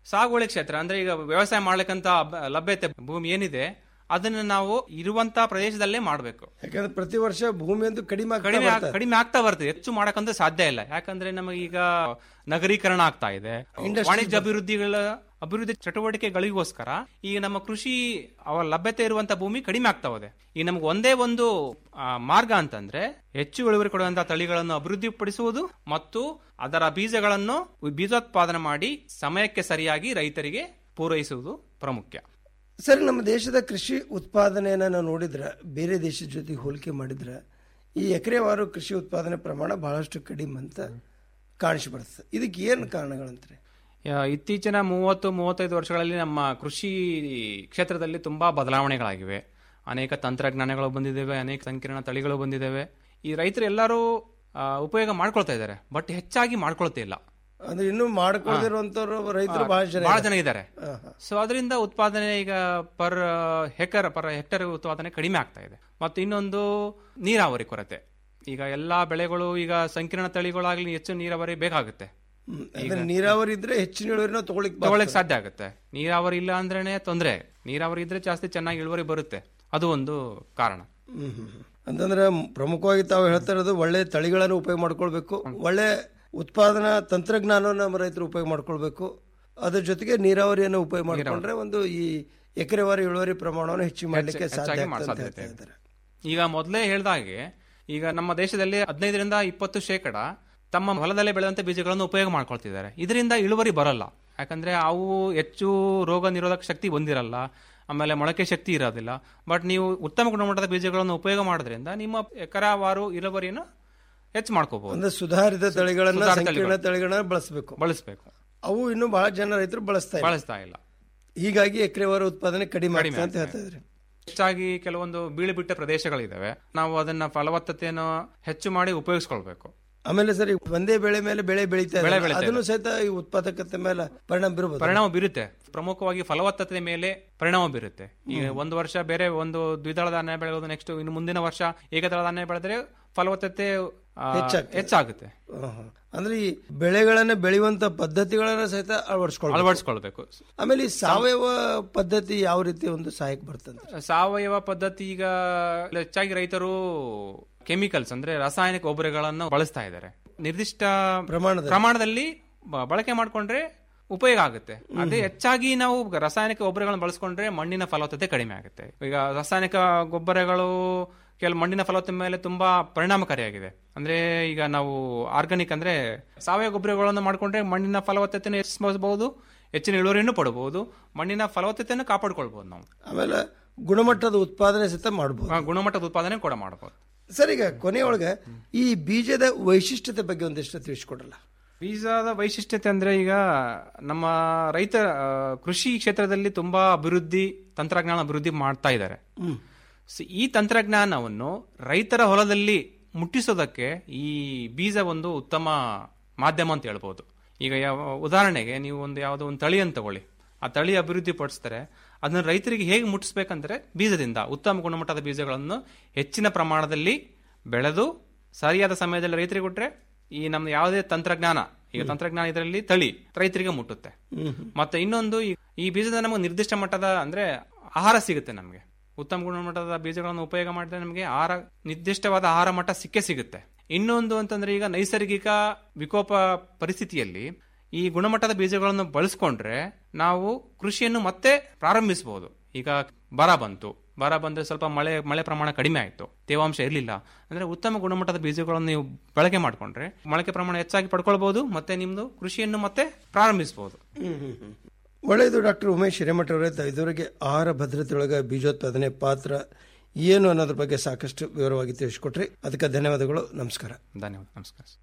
ಸಾಗುವಳಿ ಕ್ಷೇತ್ರ ಅಂದ್ರೆ ಈಗ ವ್ಯವಸಾಯ ಮಾಡ್ಲಿಕ್ಕಂತ ಅಬ್- ಲಭ್ಯತೆ ಭೂಮಿ ಏನಿದೆ ಅದನ್ನ ನಾವು ಇರುವಂತ ಪ್ರದೇಶದಲ್ಲೇ ಮಾಡಬೇಕು ಯಾಕಂದ್ರೆ ಪ್ರತಿ ವರ್ಷ ಭೂಮಿ ಅಂತೂ ಕಡಿಮೆ ಆಗ್ತಾ ಕಡಿಮೆ ಆಗ್- ಬರ್ತದೆ. ಕಡಿಮೆ ಆಗ್ತಾ ಬರ್ತದೆ ಹೆಚ್ಚು ಮಾಡಕ್ಕಂತ ಸಾಧ್ಯ ಇಲ್ಲ ಯಾಕಂದ್ರೆ ನಮಗೀಗ ನಗರೀಕರಣ ಆಗ್ತಾ ಇದೆ Industries ವಾಣಿಜ್ಯ ಅಭಿವೃದ್ಧಿಗಳ ಅಭಿವೃದ್ಧಿ ಚಟುವಟಿಕೆಗಳಿಗೋಸ್ಕರ ಈಗ ನಮ್ಮ ಕೃಷಿ ಅವ ಲಭ್ಯತೆ ಇರುವಂತ ಭೂಮಿ ಕಡಿಮೆ ಆಗ್ತಾ ಇದೆ ಈಗ ನಮ್ಗೆ ಒಂದೇ ಒಂದು ಆ, ಮಾರ್ಗ ಅಂತಂದ್ರೆ ಹೆಚ್ಚು ಇಳುವರಿ ಕೊಡುವಂತಹ ತಳಿಗಳನ್ನು ಅಭಿವೃದ್ಧಿಪಡಿಸುವುದು ಮತ್ತು ಅದರ ಬೀಜಗಳನ್ನು ಬೀಜೋತ್ಪಾದನೆ ಮಾಡಿ ಸಮಯಕ್ಕೆ ಸರಿಯಾಗಿ ರೈತರಿಗೆ ಪೂರೈಸುವುದು ಪ್ರಮುಖ ಸರ್ ನಮ್ಮ ದೇಶದ ಕೃಷಿ ಉತ್ಪಾದನೆಯನ್ನ ನಾವು ನೋಡಿದ್ರೆ ಬೇರೆ ದೇಶದ ಜೊತೆ ಹೋಲಿಕೆ ಮಾಡಿದ್ರೆ ಈ ಎಕರೆವಾರು ಕೃಷಿ ಉತ್ಪಾದನೆ ಪ್ರಮಾಣ ಬಹಳಷ್ಟು ಕಡಿಮೆ ಅಂತ ಕಾಣಿಸಿ ಬರ್ತದೆ ಇದಕ್ಕೆ ಏನು ಕಾರಣಗಳಂತಾರೆ ಆ, ಇತ್ತೀಚಿನ ಮೂವತ್ತು ಮೂವತ್ತೈದು ವರ್ಷಗಳಲ್ಲಿ ನಮ್ಮ ಕೃಷಿ ಕ್ಷೇತ್ರದಲ್ಲಿ ತುಂಬಾ ಬದಲಾವಣೆಗಳಾಗಿವೆ ಅನೇಕ ತಂತ್ರಜ್ಞಾನಗಳು ಬಂದಿದ್ದಾವೆ ಅನೇಕ ಸಂಕೀರ್ಣ ತಳಿಗಳು ಬಂದಿದ್ದಾವೆ ಈ ರೈತರು ಎಲ್ಲರೂ ಆ, ಉಪಯೋಗ ಮಾಡ್ಕೊಳ್ತಾ ಇದ್ದಾರೆ ಬಟ್ ಹೆಚ್ಚಾಗಿ ಮಾಡ್ಕೊಳ್ತಾ ಇಲ್ಲ ಅಂದ್ರೆ ಇನ್ನೂ ಮಾಡ್ಕೊಳ್ದಿರುವಂತವ್ರು ರೈತರು ಬಹಳ ಜನ ಬಹಳ ಇದ್ದಾರೆ. ಜನ ಇದ್ದಾರೆ ಹಾ, ಹಾ. ಸೊ ಅದರಿಂದ ಉತ್ಪಾದನೆ ಈಗ ಪರ್ ಹೆಕ್ಟರ್ ಪರ್ ಹೆಕ್ಟರ್ ಉತ್ಪಾದನೆ ಕಡಿಮೆ ಆಗ್ತಾ ಇದೆ ಮತ್ತು ಇನ್ನೊಂದು ನೀರಾವರಿ ಕೊರತೆ ಈಗ ಎಲ್ಲಾ ಬೆಳೆಗಳು ಈಗ ಸಂಕೀರ್ಣ ತಳಿಗಳಾಗ್ಲಿ ಹೆಚ್ಚು ನೀರಾವರಿ ಬೇಕಾಗುತ್ತೆ ಹ್ಮ್. ಅಂದ್ರೆ ನೀರಾವರಿ ಇದ್ರೆ ಹೆಚ್ಚಿನ ಇಳುವರಿನ ತಗೊಳಿಕ್ ತಗೊಳಕ್ ಸಾಧ್ಯ ಆಗುತ್ತೆ ನೀರಾವರಿ ಇಲ್ಲ ಅಂದ್ರೇನೆ ತೊಂದ್ರೆ ನೀರಾವರಿ ಇದ್ರೆ ಜಾಸ್ತಿ ಚೆನ್ನಾಗಿ ಇಳುವರಿ ಬರುತ್ತೆ ಅದು ಒಂದು ಕಾರಣ ಹ್ಮ್ ಹ್ಮ್ ಹ್ಮ್. ಅಂತಂದ್ರೆ ಪ್ರಮುಖವಾಗಿ ತಾವು ಹೇಳ್ತಾ ಇರೋದು ಒಳ್ಳೆ ತಳಿಗಳನ್ನು ಉಪಯೋಗ ಮಾಡ್ಕೊಳ್ಬೇಕು ಒಳ್ಳೆ ಉತ್ಪಾದನಾ ತಂತ್ರಜ್ಞಾನವನ್ನು ನಮ್ಮ ರೈತರು ಉಪಯೋಗ ಮಾಡ್ಕೊಳ್ಬೇಕು ಅದ್ರ ಜೊತೆಗೆ ನೀರಾವರಿಯನ್ನು ಉಪಯೋಗ ಮಾಡ್ಕೊಂಡ್ರೆ ಒಂದು ಈ ಎಕರೆವಾರಿ ಇಳುವರಿ ಪ್ರಮಾಣವನ್ನು ಹೆಚ್ಚು ಮಾಡಲಿಕ್ಕೆ ಹೆಚ್ಚು- ಸಾಧ್ಯ ಹೆಚ್ಚಾಗಿ ಆಗ್ತದೆ ಅಂತ ಸಾಧ್ಯತೆ ಹೇಳ್ತಾ ಇದೆ. ಇದ್ದಾರೆ ಈಗ ಮೊದಲೇ ಹೇಳ್ದಾಗೆ ಈಗ ನಮ್ಮ ದೇಶದಲ್ಲಿ ಹದಿನೈದರಿಂದ ಇಪ್ಪತ್ತು ಶೇಕಡ ತಮ್ಮ ಹೊಲದಲ್ಲೇ ಬೆಳೆದಂತ ಬೀಜಗಳನ್ನು ಉಪಯೋಗ ಮಾಡ್ಕೊಳ್ತಿದ್ದಾರೆ ಇದರಿಂದ ಇಳುವರಿ ಬರಲ್ಲ ಯಾಕಂದ್ರೆ ಅವು ಹೆಚ್ಚು ರೋಗ ನಿರೋಧಕ ಶಕ್ತಿ ಹೊಂದಿರಲ್ಲ ಆಮೇಲೆ ಮೊಳಕೆ ಶಕ್ತಿ ಇರೋದಿಲ್ಲ ಬಟ್ ನೀವು ಉತ್ತಮ ಗುಣಮಟ್ಟದ ಬೀಜಗಳನ್ನು ಉಪಯೋಗ ಮಾಡೋದ್ರಿಂದ ನಿಮ್ಮ ಎಕರಾವಾರು ಇಳುವರಿಯನ್ನು ಹೆಚ್ಚು ಮಾಡ್ಕೋಬಹುದು ಅಂದ್ರೆ ಸುಧಾರಿತ ತಳಿಗಳನ್ನ ಸುಧಾರಿತ ಸಂಕೀರ್ಣ ತಳಿಗಳು. ತಳಿಗಳನ್ನ ಬಳಸಬೇಕು ಬಳಸಬೇಕು ಅವು ಇನ್ನೂ ಬಹಳ ಜನ ರೈತರು ಬಳಸ್ತಾ ಇಲ್ಲ ಬಳಸ್ತಾ ಇಲ್ಲ ಹೀಗಾಗಿ ಎಕರೆವಾರು ಉತ್ಪಾದನೆ ಕಡಿಮೆ ಕಡಿಮೆ ಆಗ್ತದೆ ಅಂತ ಆಗ್ತಾ ಹೇಳ್ತಾ ಇದ್ರಿ ಹೆಚ್ಚಾಗಿ ಕೆಲವೊಂದು ಬೀಳು ಬಿಟ್ಟ ಪ್ರದೇಶಗಳಿದಾವೆ ನಾವು ಅದನ್ನ ಫಲವತ್ತತೆಯನ್ನು ಹೆಚ್ಚು ಮಾಡಿ ಉಪಯೋಗಿಸ್ಕೊಳ್ಬೇಕು ಆಮೇಲೆ ಸರ್ ಈ ಒಂದೇ ಬೆಳೆ ಮೇಲೆ ಬೆಳೆ ಬೆಳೀತಾ ಬೆಳೆ ಇದೆ ಬೆಳೀತಾ ಅದನ್ನು ಸಹಿತ ಈ ಉತ್ಪಾದಕತೆ ಮೇಲೆ ಪರಿಣಾಮ ಬೀರಬಹುದು ಪರಿಣಾಮ ಬೀರುತ್ತೆ ಪ್ರಮುಖವಾಗಿ ಫಲವತ್ತತೆ ಮೇಲೆ ಪರಿಣಾಮ ಬೀರುತ್ತೆ ಈಗ ಒಂದು ವರ್ಷ ಬೇರೆ ಒಂದು ದ್ವಿದಳ ಧಾನ್ಯ ಬೆಳೆಯೋದು ನೆಕ್ಸ್ಟ್ ಇನ್ನು ಮುಂದಿನ ವರ್ಷ ಏಕದಳ ಧಾನ್ಯ ಬೆಳೆದ್ರೆ ಫಲವತ್ತತೆ ಆ, ಹೆಚ್ಚಾಗ್ತದೆ. ಹೆಚ್ಚಾಗುತ್ತೆ ಆಹಾ. ಅಂದ್ರೆ ಈ ಬೆಳೆಗಳನ್ನ ಬೆಳೆಯುವಂತ ಪದ್ಧತಿಗಳನ್ನ ಸಹಿತ ಅಳವಡಿಸ್ಕೊಳ್ಳಿ ಅಳವಡಿಸ್ಕೊಳ್ಬೇಕು ಆಮೇಲೆ ಈ ಸಾವಯವ ಪದ್ಧತಿ ಯಾವ ರೀತಿ ಒಂದು ಸಹಾಯಕ ಬರ್ತಂತ ಸಾವಯವ ಪದ್ಧತಿ ಈಗ ಹೆಚ್ಚಾಗಿ ರೈತರು ಕೆಮಿಕಲ್ಸ್ ಅಂದ್ರೆ ರಾಸಾಯನಿಕ ಗೊಬ್ಬರಗಳನ್ನು ಬಳಸ್ತಾ ಇದ್ದಾರೆ ನಿರ್ದಿಷ್ಟ ಪ್ರಮಾಣದಲ್ಲಿ. ಪ್ರಮಾಣದಲ್ಲಿ ಬ- ಬಳಕೆ ಮಾಡ್ಕೊಂಡ್ರೆ ಉಪಯೋಗ ಆಗುತ್ತೆ ಅದೇ ಹೆಚ್ಚಾಗಿ ನಾವು ರಾಸಾಯನಿಕ ಗೊಬ್ಬರಗಳನ್ನು ಬಳಸ್ಕೊಂಡ್ರೆ ಮಣ್ಣಿನ ಫಲವತ್ತತೆ ಕಡಿಮೆ ಆಗುತ್ತೆ ಈಗ ರಾಸಾಯನಿಕ ಗೊಬ್ಬರಗಳು ಕೆಲವು ಮಣ್ಣಿನ ಫಲವತ್ತತೆ ಮೇಲೆ ತುಂಬಾ ಪರಿಣಾಮಕಾರಿಯಾಗಿದೆ ಅಂದ್ರೆ ಈಗ ನಾವು ಆರ್ಗಾನಿಕ್ ಅಂದ್ರೆ ಸಾವಯವ ಗೊಬ್ಬರಗಳನ್ನು ಮಾಡ್ಕೊಂಡ್ರೆ ಮಣ್ಣಿನ ಫಲವತ್ತತೆಯನ್ನು ಹೆಚ್ಚಿಸಬಹುದು ಹೆಚ್ಚಿನ ಇಳುವರಿಯನ್ನು ಪಡಬಹುದು ಮಣ್ಣಿನ ಫಲವತ್ತತೆಯನ್ನು ಕಾಪಾಡ್ಕೊಳ್ಬಹುದು ನಾವು ಆಮೇಲೆ ಗುಣಮಟ್ಟದ ಉತ್ಪಾದನೆ ಸಹಿತ ಮಾಡಬಹುದು ಆ, ಗುಣಮಟ್ಟದ ಉತ್ಪಾದನೆ ಕೂಡ ಮಾಡಬಹುದು ಸರ್ ಈಗ ಕೊನೆಯೊಳಗೆ ಈ ಬೀಜದ ವೈಶಿಷ್ಟ್ಯತೆ ಬಗ್ಗೆ ಒಂದಿಷ್ಟು ತಿಳಿಸ್ಕೊಡ್ರಲ್ಲ ಬೀಜದ ವೈಶಿಷ್ಟ್ಯತೆ ಅಂದ್ರೆ ಈಗ ನಮ್ಮ ರೈತ ಆ, ಕೃಷಿ ಕ್ಷೇತ್ರದಲ್ಲಿ ತುಂಬಾ ಅಭಿವೃದ್ಧಿ ತಂತ್ರಜ್ಞಾನ ಅಭಿವೃದ್ಧಿ ಮಾಡ್ತಾ ಇದ್ದಾರೆ ಸೊ ಈ ತಂತ್ರಜ್ಞಾನವನ್ನು ರೈತರ ಹೊಲದಲ್ಲಿ ಮುಟ್ಟಿಸೋದಕ್ಕೆ ಈ ಬೀಜ ಒಂದು ಉತ್ತಮ ಮಾಧ್ಯಮ ಅಂತ ಹೇಳ್ಬೋದು ಈಗ ಯಾವ ಉದಾಹರಣೆಗೆ ನೀವು ಒಂದು ಯಾವುದೋ ಒಂದು ತಳಿಯನ್ನು ತಗೊಳ್ಳಿ ಆ ತಳಿ ಅಭಿವೃದ್ಧಿ ಪಡಿಸ್ತಾರೆ ಅದನ್ನ ರೈತರಿಗೆ ಹೇಗೆ ಮುಟ್ಟಿಸ್ಬೇಕಂದ್ರೆ ಬೀಜದಿಂದ ಉತ್ತಮ ಗುಣಮಟ್ಟದ ಬೀಜಗಳನ್ನು ಹೆಚ್ಚಿನ ಪ್ರಮಾಣದಲ್ಲಿ ಬೆಳೆದು ಸರಿಯಾದ ಸಮಯದಲ್ಲಿ ರೈತರಿಗೆ ಕೊಟ್ರೆ ಈ ನಮ್ಮ ಯಾವುದೇ ತಂತ್ರಜ್ಞಾನ ಈಗ ತಂತ್ರಜ್ಞಾನ ಇದರಲ್ಲಿ ತಳಿ ರೈತರಿಗೆ ಮುಟ್ಟುತ್ತೆ ಮತ್ತೆ ಇನ್ನೊಂದು ಈ- ಈ ಬೀಜದ ನಮಗೆ ನಿರ್ದಿಷ್ಟ ಮಟ್ಟದ ಅಂದ್ರೆ ಆಹಾರ ಸಿಗುತ್ತೆ ನಮಗೆ ಉತ್ತಮ ಗುಣಮಟ್ಟದ ಬೀಜಗಳನ್ನು ಉಪಯೋಗ ಮಾಡಿದ್ರೆ ನಮಗೆ ಆಹಾರ ನಿರ್ದಿಷ್ಟವಾದ ಆಹಾರ ಮಟ್ಟ ಸಿಕ್ಕೇ ಸಿಗುತ್ತೆ ಇನ್ನೊಂದು ಅಂತಂದ್ರೆ ಈಗ ನೈಸರ್ಗಿಕ ವಿಕೋಪ ಪರಿಸ್ಥಿತಿಯಲ್ಲಿ ಈ ಗುಣಮಟ್ಟದ ಬೀಜಗಳನ್ನು ಬಳಸ್ಕೊಂಡ್ರೆ ನಾವು ಕೃಷಿಯನ್ನು ಮತ್ತೆ ಪ್ರಾರಂಭಿಸಬಹುದು ಈಗ ಬರ ಬಂತು ಬರ ಬಂದ್ರೆ ಸ್ವಲ್ಪ ಮಳೆ ಮಳೆ ಪ್ರಮಾಣ ಕಡಿಮೆ ಆಯಿತು ತೇವಾಂಶ ಇರಲಿಲ್ಲ ಅಂದ್ರೆ ಉತ್ತಮ ಗುಣಮಟ್ಟದ ಬೀಜಗಳನ್ನು ನೀವು ಬಳಕೆ ಮಾಡ್ಕೊಂಡ್ರೆ ಮೊಳಕೆ ಪ್ರಮಾಣ ಹೆಚ್ಚಾಗಿ ಪಡ್ಕೊಳ್ಬಹುದು ಮತ್ತೆ ನಿಮ್ದು ಕೃಷಿಯನ್ನು ಮತ್ತೆ ಪ್ರಾರಂಭಿಸಬಹುದು ಒಳ್ಳೆಯದು ಡಾಕ್ಟರ್ ಉಮೇಶ್ ಹಿರೇಮಠ ಅವರೇ ತಾವು ಇದುವರೆಗೆ ಆಹಾರ ಭದ್ರತೆಯೊಳಗೆ ಬೀಜೋತ್ಪಾದನೆ ಪಾತ್ರ ಏನು ಅನ್ನೋದ್ರ ಬಗ್ಗೆ ಸಾಕಷ್ಟು ವಿವರವಾಗಿ ತಿಳಿಸ್ಕೊಟ್ರಿ ಅದಕ್ಕೆ ಧನ್ಯವಾದಗಳು ನಮಸ್ಕಾರ ಧನ್ಯವಾದ ನಮಸ್ಕಾರ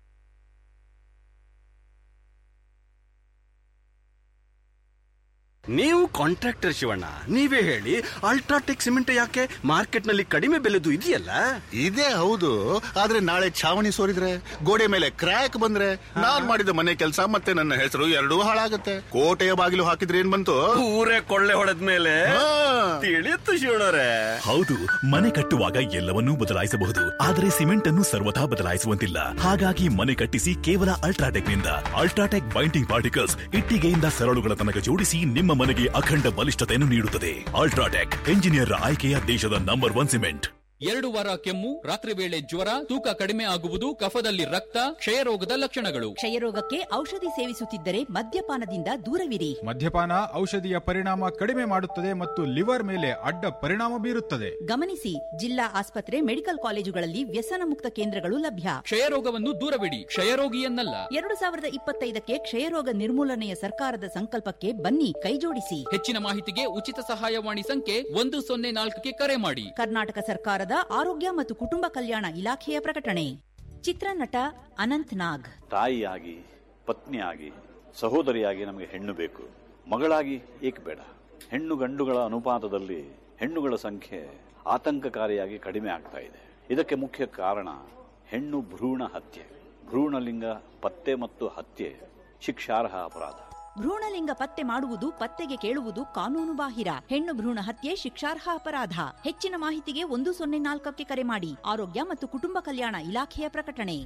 ನೀವು ಕಾಂಟ್ರಾಕ್ಟರ್ ಶಿವಣ್ಣ ನೀವೇ ಹೇಳಿ ಅಲ್ಟ್ರಾಟೆಕ್ ಸಿಮೆಂಟ್ ಯಾಕೆ ಮಾರ್ಕೆಟ್ ನಲ್ಲಿ ಕಡಿಮೆ ಬೆಲೆದು ಇದೆಯಲ್ಲ ಇದೇ ಹೌದು ಆದ್ರೆ ನಾಳೆ ಛಾವಣಿ ಸೋರಿದ್ರೆ ಗೋಡೆ ಮೇಲೆ ಕ್ರ್ಯಾಕ್ ಬಂದ್ರೆ ನಾನ್ ಮಾಡಿದ ಮನೆ ಕೆಲಸ ಮತ್ತೆ ನನ್ನ ಹೆಸರು ಎರಡೂ ಹಾಳಾಗತ್ತೆ ಕೋಟೆಯ ಬಾಗಿಲು ಹಾಕಿದ್ರೆ ಏನ್ ಬಂತು ಊರೇ ಕೊಳ್ಳೆ ಹೊಡೆದ ಮೇಲೆ ತಿಳಿಯುತ್ತು ಶಿವಣ್ಣರೇ ಹೌದು ಮನೆ ಕಟ್ಟುವಾಗ ಎಲ್ಲವನ್ನೂ ಬದಲಾಯಿಸಬಹುದು ಆದರೆ ಸಿಮೆಂಟ್ ಅನ್ನು ಸರ್ವಥಾ ಬದಲಾಯಿಸುವಂತಿಲ್ಲ ಹಾಗಾಗಿ ಮನೆ ಕಟ್ಟಿಸಿ ಕೇವಲ ಅಲ್ಟ್ರಾಟೆಕ್ ನಿಂದ ಅಲ್ಟ್ರಾಟೆಕ್ ಬೈಂಡಿಂಗ್ ಪಾರ್ಟಿಕಲ್ಸ್ ಇಟ್ಟಿಗೆಯಿಂದ ಸರಳುಗಳ ತನಕ ಜೋಡಿಸಿ ನಿಮ್ಮ ಮನೆಗೆ ಅಖಂಡ ಬಲಿಷ್ಠತೆಯನ್ನು ನೀಡುತ್ತದೆ ಅಲ್ಟ್ರಾಟೆಕ್ ಎಂಜಿನಿಯರ್ ಆಯ್ಕೆಯ ದೇಶದ ನಂಬರ್ ಒನ್ ಸಿಮೆಂಟ್ ಎರಡು ವಾರ ಕೆಮ್ಮು ರಾತ್ರಿ ವೇಳೆ ಜ್ವರ ತೂಕ ಕಡಿಮೆ ಆಗುವುದು ಕಫದಲ್ಲಿ ರಕ್ತ ಕ್ಷಯರೋಗದ ಲಕ್ಷಣಗಳು ಕ್ಷಯರೋಗಕ್ಕೆ ಔಷಧಿ ಸೇವಿಸುತ್ತಿದ್ದರೆ ಮದ್ಯಪಾನದಿಂದ ದೂರವಿರಿ ಮದ್ಯಪಾನ ಔಷಧಿಯ ಪರಿಣಾಮ ಕಡಿಮೆ ಮಾಡುತ್ತದೆ ಮತ್ತು ಲಿವರ್ ಮೇಲೆ ಅಡ್ಡ ಪರಿಣಾಮ ಬೀರುತ್ತದೆ ಗಮನಿಸಿ ಜಿಲ್ಲಾ ಆಸ್ಪತ್ರೆ ಮೆಡಿಕಲ್ ಕಾಲೇಜುಗಳಲ್ಲಿ ವ್ಯಸನ ಮುಕ್ತ ಕೇಂದ್ರಗಳು ಲಭ್ಯ ಕ್ಷಯರೋಗವನ್ನು ದೂರವಿಡಿ ಕ್ಷಯರೋಗಿಯನ್ನಲ್ಲ ಎರಡು ಸಾವಿರದ ಇಪ್ಪತ್ತೈದಕ್ಕೆ ಕ್ಷಯರೋಗ ನಿರ್ಮೂಲನೆಯ ಸರ್ಕಾರದ ಸಂಕಲ್ಪಕ್ಕೆ ಬನ್ನಿ ಕೈಜೋಡಿಸಿ ಹೆಚ್ಚಿನ ಮಾಹಿತಿಗೆ ಉಚಿತ ಸಹಾಯವಾಣಿ ಸಂಖ್ಯೆ ಒಂದು ಸೊನ್ನೆ ನಾಲ್ಕಕ್ಕೆ ಕರೆ ಮಾಡಿ ಕರ್ನಾಟಕ ಸರ್ಕಾರದ ಆರೋಗ್ಯ ಮತ್ತು ಕುಟುಂಬ ಕಲ್ಯಾಣ ಇಲಾಖೆಯ ಪ್ರಕಟಣೆ ಚಿತ್ರನಟ ಅನಂತ್ ನಾಗ್ ತಾಯಿಯಾಗಿ ಪತ್ನಿಯಾಗಿ ಸಹೋದರಿಯಾಗಿ ನಮಗೆ ಹೆಣ್ಣು ಬೇಕು ಮಗಳಾಗಿ ಏಕೆ ಬೇಡ ಹೆಣ್ಣು ಗಂಡುಗಳ ಅನುಪಾತದಲ್ಲಿ ಹೆಣ್ಣುಗಳ ಸಂಖ್ಯೆ ಆತಂಕಕಾರಿಯಾಗಿ ಕಡಿಮೆ ಆಗ್ತಾ ಇದೆ ಇದಕ್ಕೆ ಮುಖ್ಯ ಕಾರಣ ಹೆಣ್ಣು ಭ್ರೂಣ ಹತ್ಯೆ ಭ್ರೂಣಲಿಂಗ ಪತ್ತೆ ಮತ್ತು ಹತ್ಯೆ ಶಿಕ್ಷಾರ್ಹ ಅಪರಾಧ ಭ್ರೂಣಲಿಂಗ ಪತ್ತೆ ಮಾಡುವುದು ಪತ್ತೆಗೆ ಕೇಳುವುದು ಕಾನೂನು ಬಾಹಿರ ಹೆಣ್ಣು ಭ್ರೂಣ ಹತ್ಯೆ ಶಿಕ್ಷಾರ್ಹ ಅಪರಾಧ ಹೆಚ್ಚಿನ ಮಾಹಿತಿಗೆ ಒಂದು ಸೊನ್ನೆ ನಾಲ್ಕಕ್ಕೆ ಕರೆ ಮಾಡಿ ಆರೋಗ್ಯ ಮತ್ತು ಕುಟುಂಬ ಕಲ್ಯಾಣ ಇಲಾಖೆಯ ಪ್ರಕಟಣೆ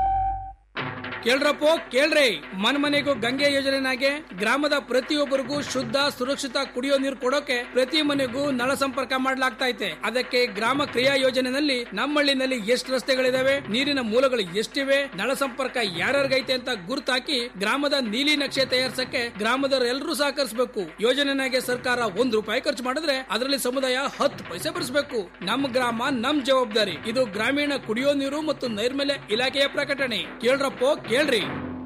ಕೇಳ್ರಪ್ಪೋ ಕೇಳ್ರಿ ಮನ್ ಮನೆಗೂ ಗಂಗೆ ಯೋಜನೆನಾಗೆ ಗ್ರಾಮದ ಪ್ರತಿಯೊಬ್ಬರಿಗೂ ಶುದ್ಧ ಸುರಕ್ಷಿತ ಕುಡಿಯೋ ನೀರು ಕೊಡೋಕೆ ಪ್ರತಿ ಮನೆಗೂ ನಳ ಸಂಪರ್ಕ ಮಾಡ್ಲಾಗ್ತಾ ಐತೆ ಅದಕ್ಕೆ ಗ್ರಾಮ ಕ್ರಿಯಾ ಯೋಜನೆನಲ್ಲಿ ನಮ್ಮಳ್ಳಿನಲ್ಲಿ ಎಷ್ಟು ರಸ್ತೆಗಳಿದಾವೆ ನೀರಿನ ಮೂಲಗಳು ಎಷ್ಟಿವೆ ನಳ ಸಂಪರ್ಕ ಯಾರ್ಯಾರಿಗೈತೆ ಅಂತ ಗುರ್ತಾಕಿ ಗ್ರಾಮದ ನೀಲಿ ನಕ್ಷೆ ತಯಾರಿಸಕ್ಕೆ ಗ್ರಾಮದವ್ರು ಎಲ್ಲರೂ ಸಹಕರಿಸಬೇಕು ಯೋಜನೆನಾಗೆ ಸರ್ಕಾರ ಒಂದ್ ರೂಪಾಯಿ ಖರ್ಚು ಮಾಡಿದ್ರೆ ಅದರಲ್ಲಿ ಸಮುದಾಯ ಹತ್ತು ಪೈಸೆ ಭರಿಸಬೇಕು ನಮ್ಮ ಗ್ರಾಮ ನಮ್ ಜವಾಬ್ದಾರಿ ಇದು ಗ್ರಾಮೀಣ ಕುಡಿಯೋ ನೀರು ಮತ್ತು ನೈರ್ಮಲ್ಯ ಇಲಾಖೆಯ ಪ್ರಕಟಣೆ ಕೇಳ್ರಪ್ಪೋ ಕೇಳ್ರಿ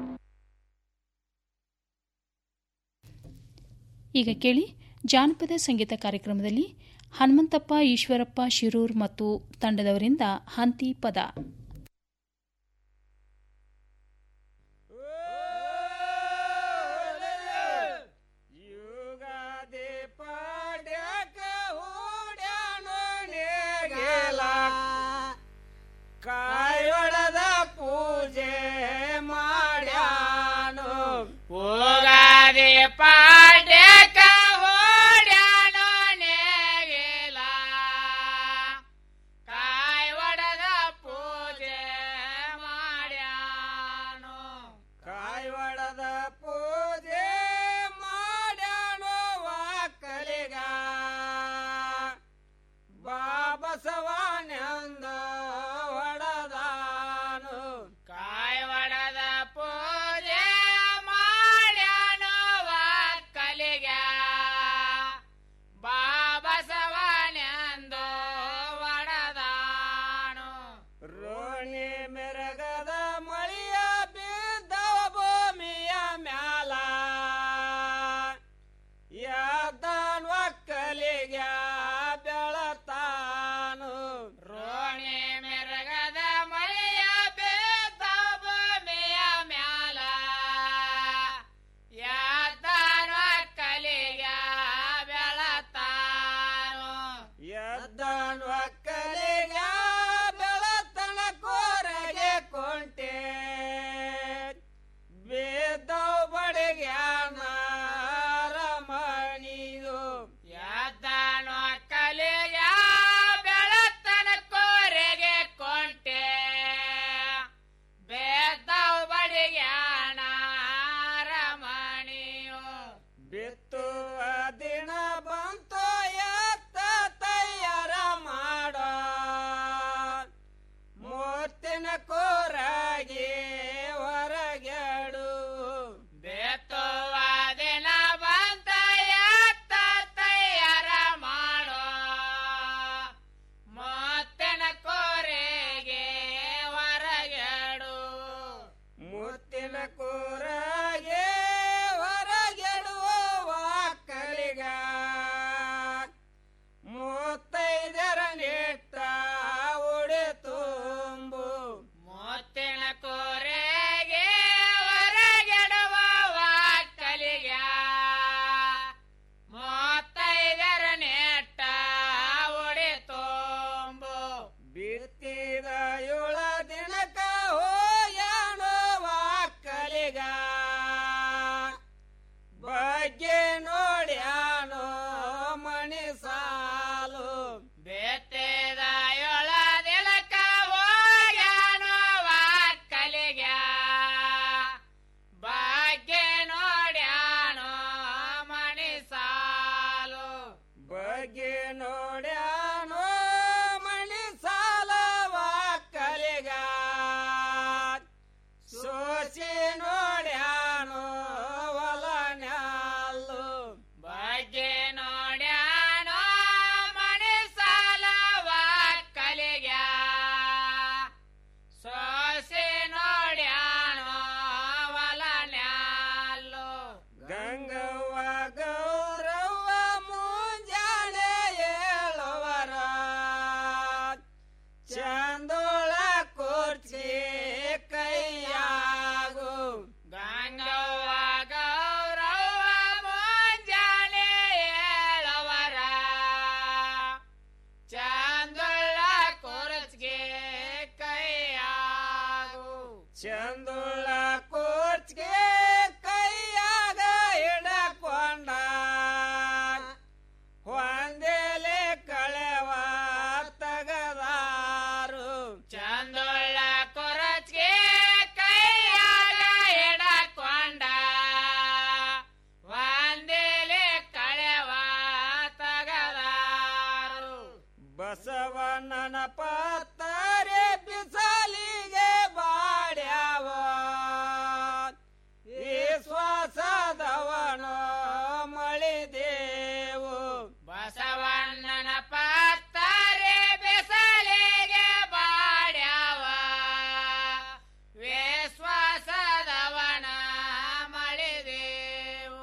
ಈಗ ಕೇಳಿ ಜಾನಪದ ಸಂಗೀತ ಕಾರ್ಯಕ್ರಮದಲ್ಲಿ ಹನುಮಂತಪ್ಪ ಈಶ್ವರಪ್ಪ ಶಿರೂರ್ ಮತ್ತು ತಂಡದವರಿಂದ ಹಂತಿ ಪದ ಕಾಯೊಡದ ಪೂಜೆ ಮಾಡ್ಯಾನು ಹೋಗಾದೆ ಪಾಡ್ಯಕ ಓಡ್ಯಾನು ನೇಗಿಲ ಕಾಯೊಡದ ಪೂಜೆ ಚಂದುಳ ಕೋಚ್ಗೆ ಕೈಯಾಗ ಹಿಡಕೊಂಡ ಒಂದೇಲೆ ಕಳೆವ ತಗದಾರು ಚಂದುಳ ಕೊರಚ್ಗೆ ಕೈಯಾಗ ಹಿಡಕೊಂಡ ಒಂದೇಲೆ ಕಳೆವ ತಗದಾರು ಬಸವಣ್ಣನ ಪತ್ತರೆ ಬಿಸಲಿಗೆ ಬಾಡ್ಯಾವ ವಿಶ್ವಾಸದವನು ಮಳಿದೇವು ಬಸವಣ್ಣನ ಪತ್ತರೆ ಬಿಸಲಿಗೆ ಬಾಡ್ಯಾವ ವಿಶ್ವಾಸದವನ ಮಳಿದೇವು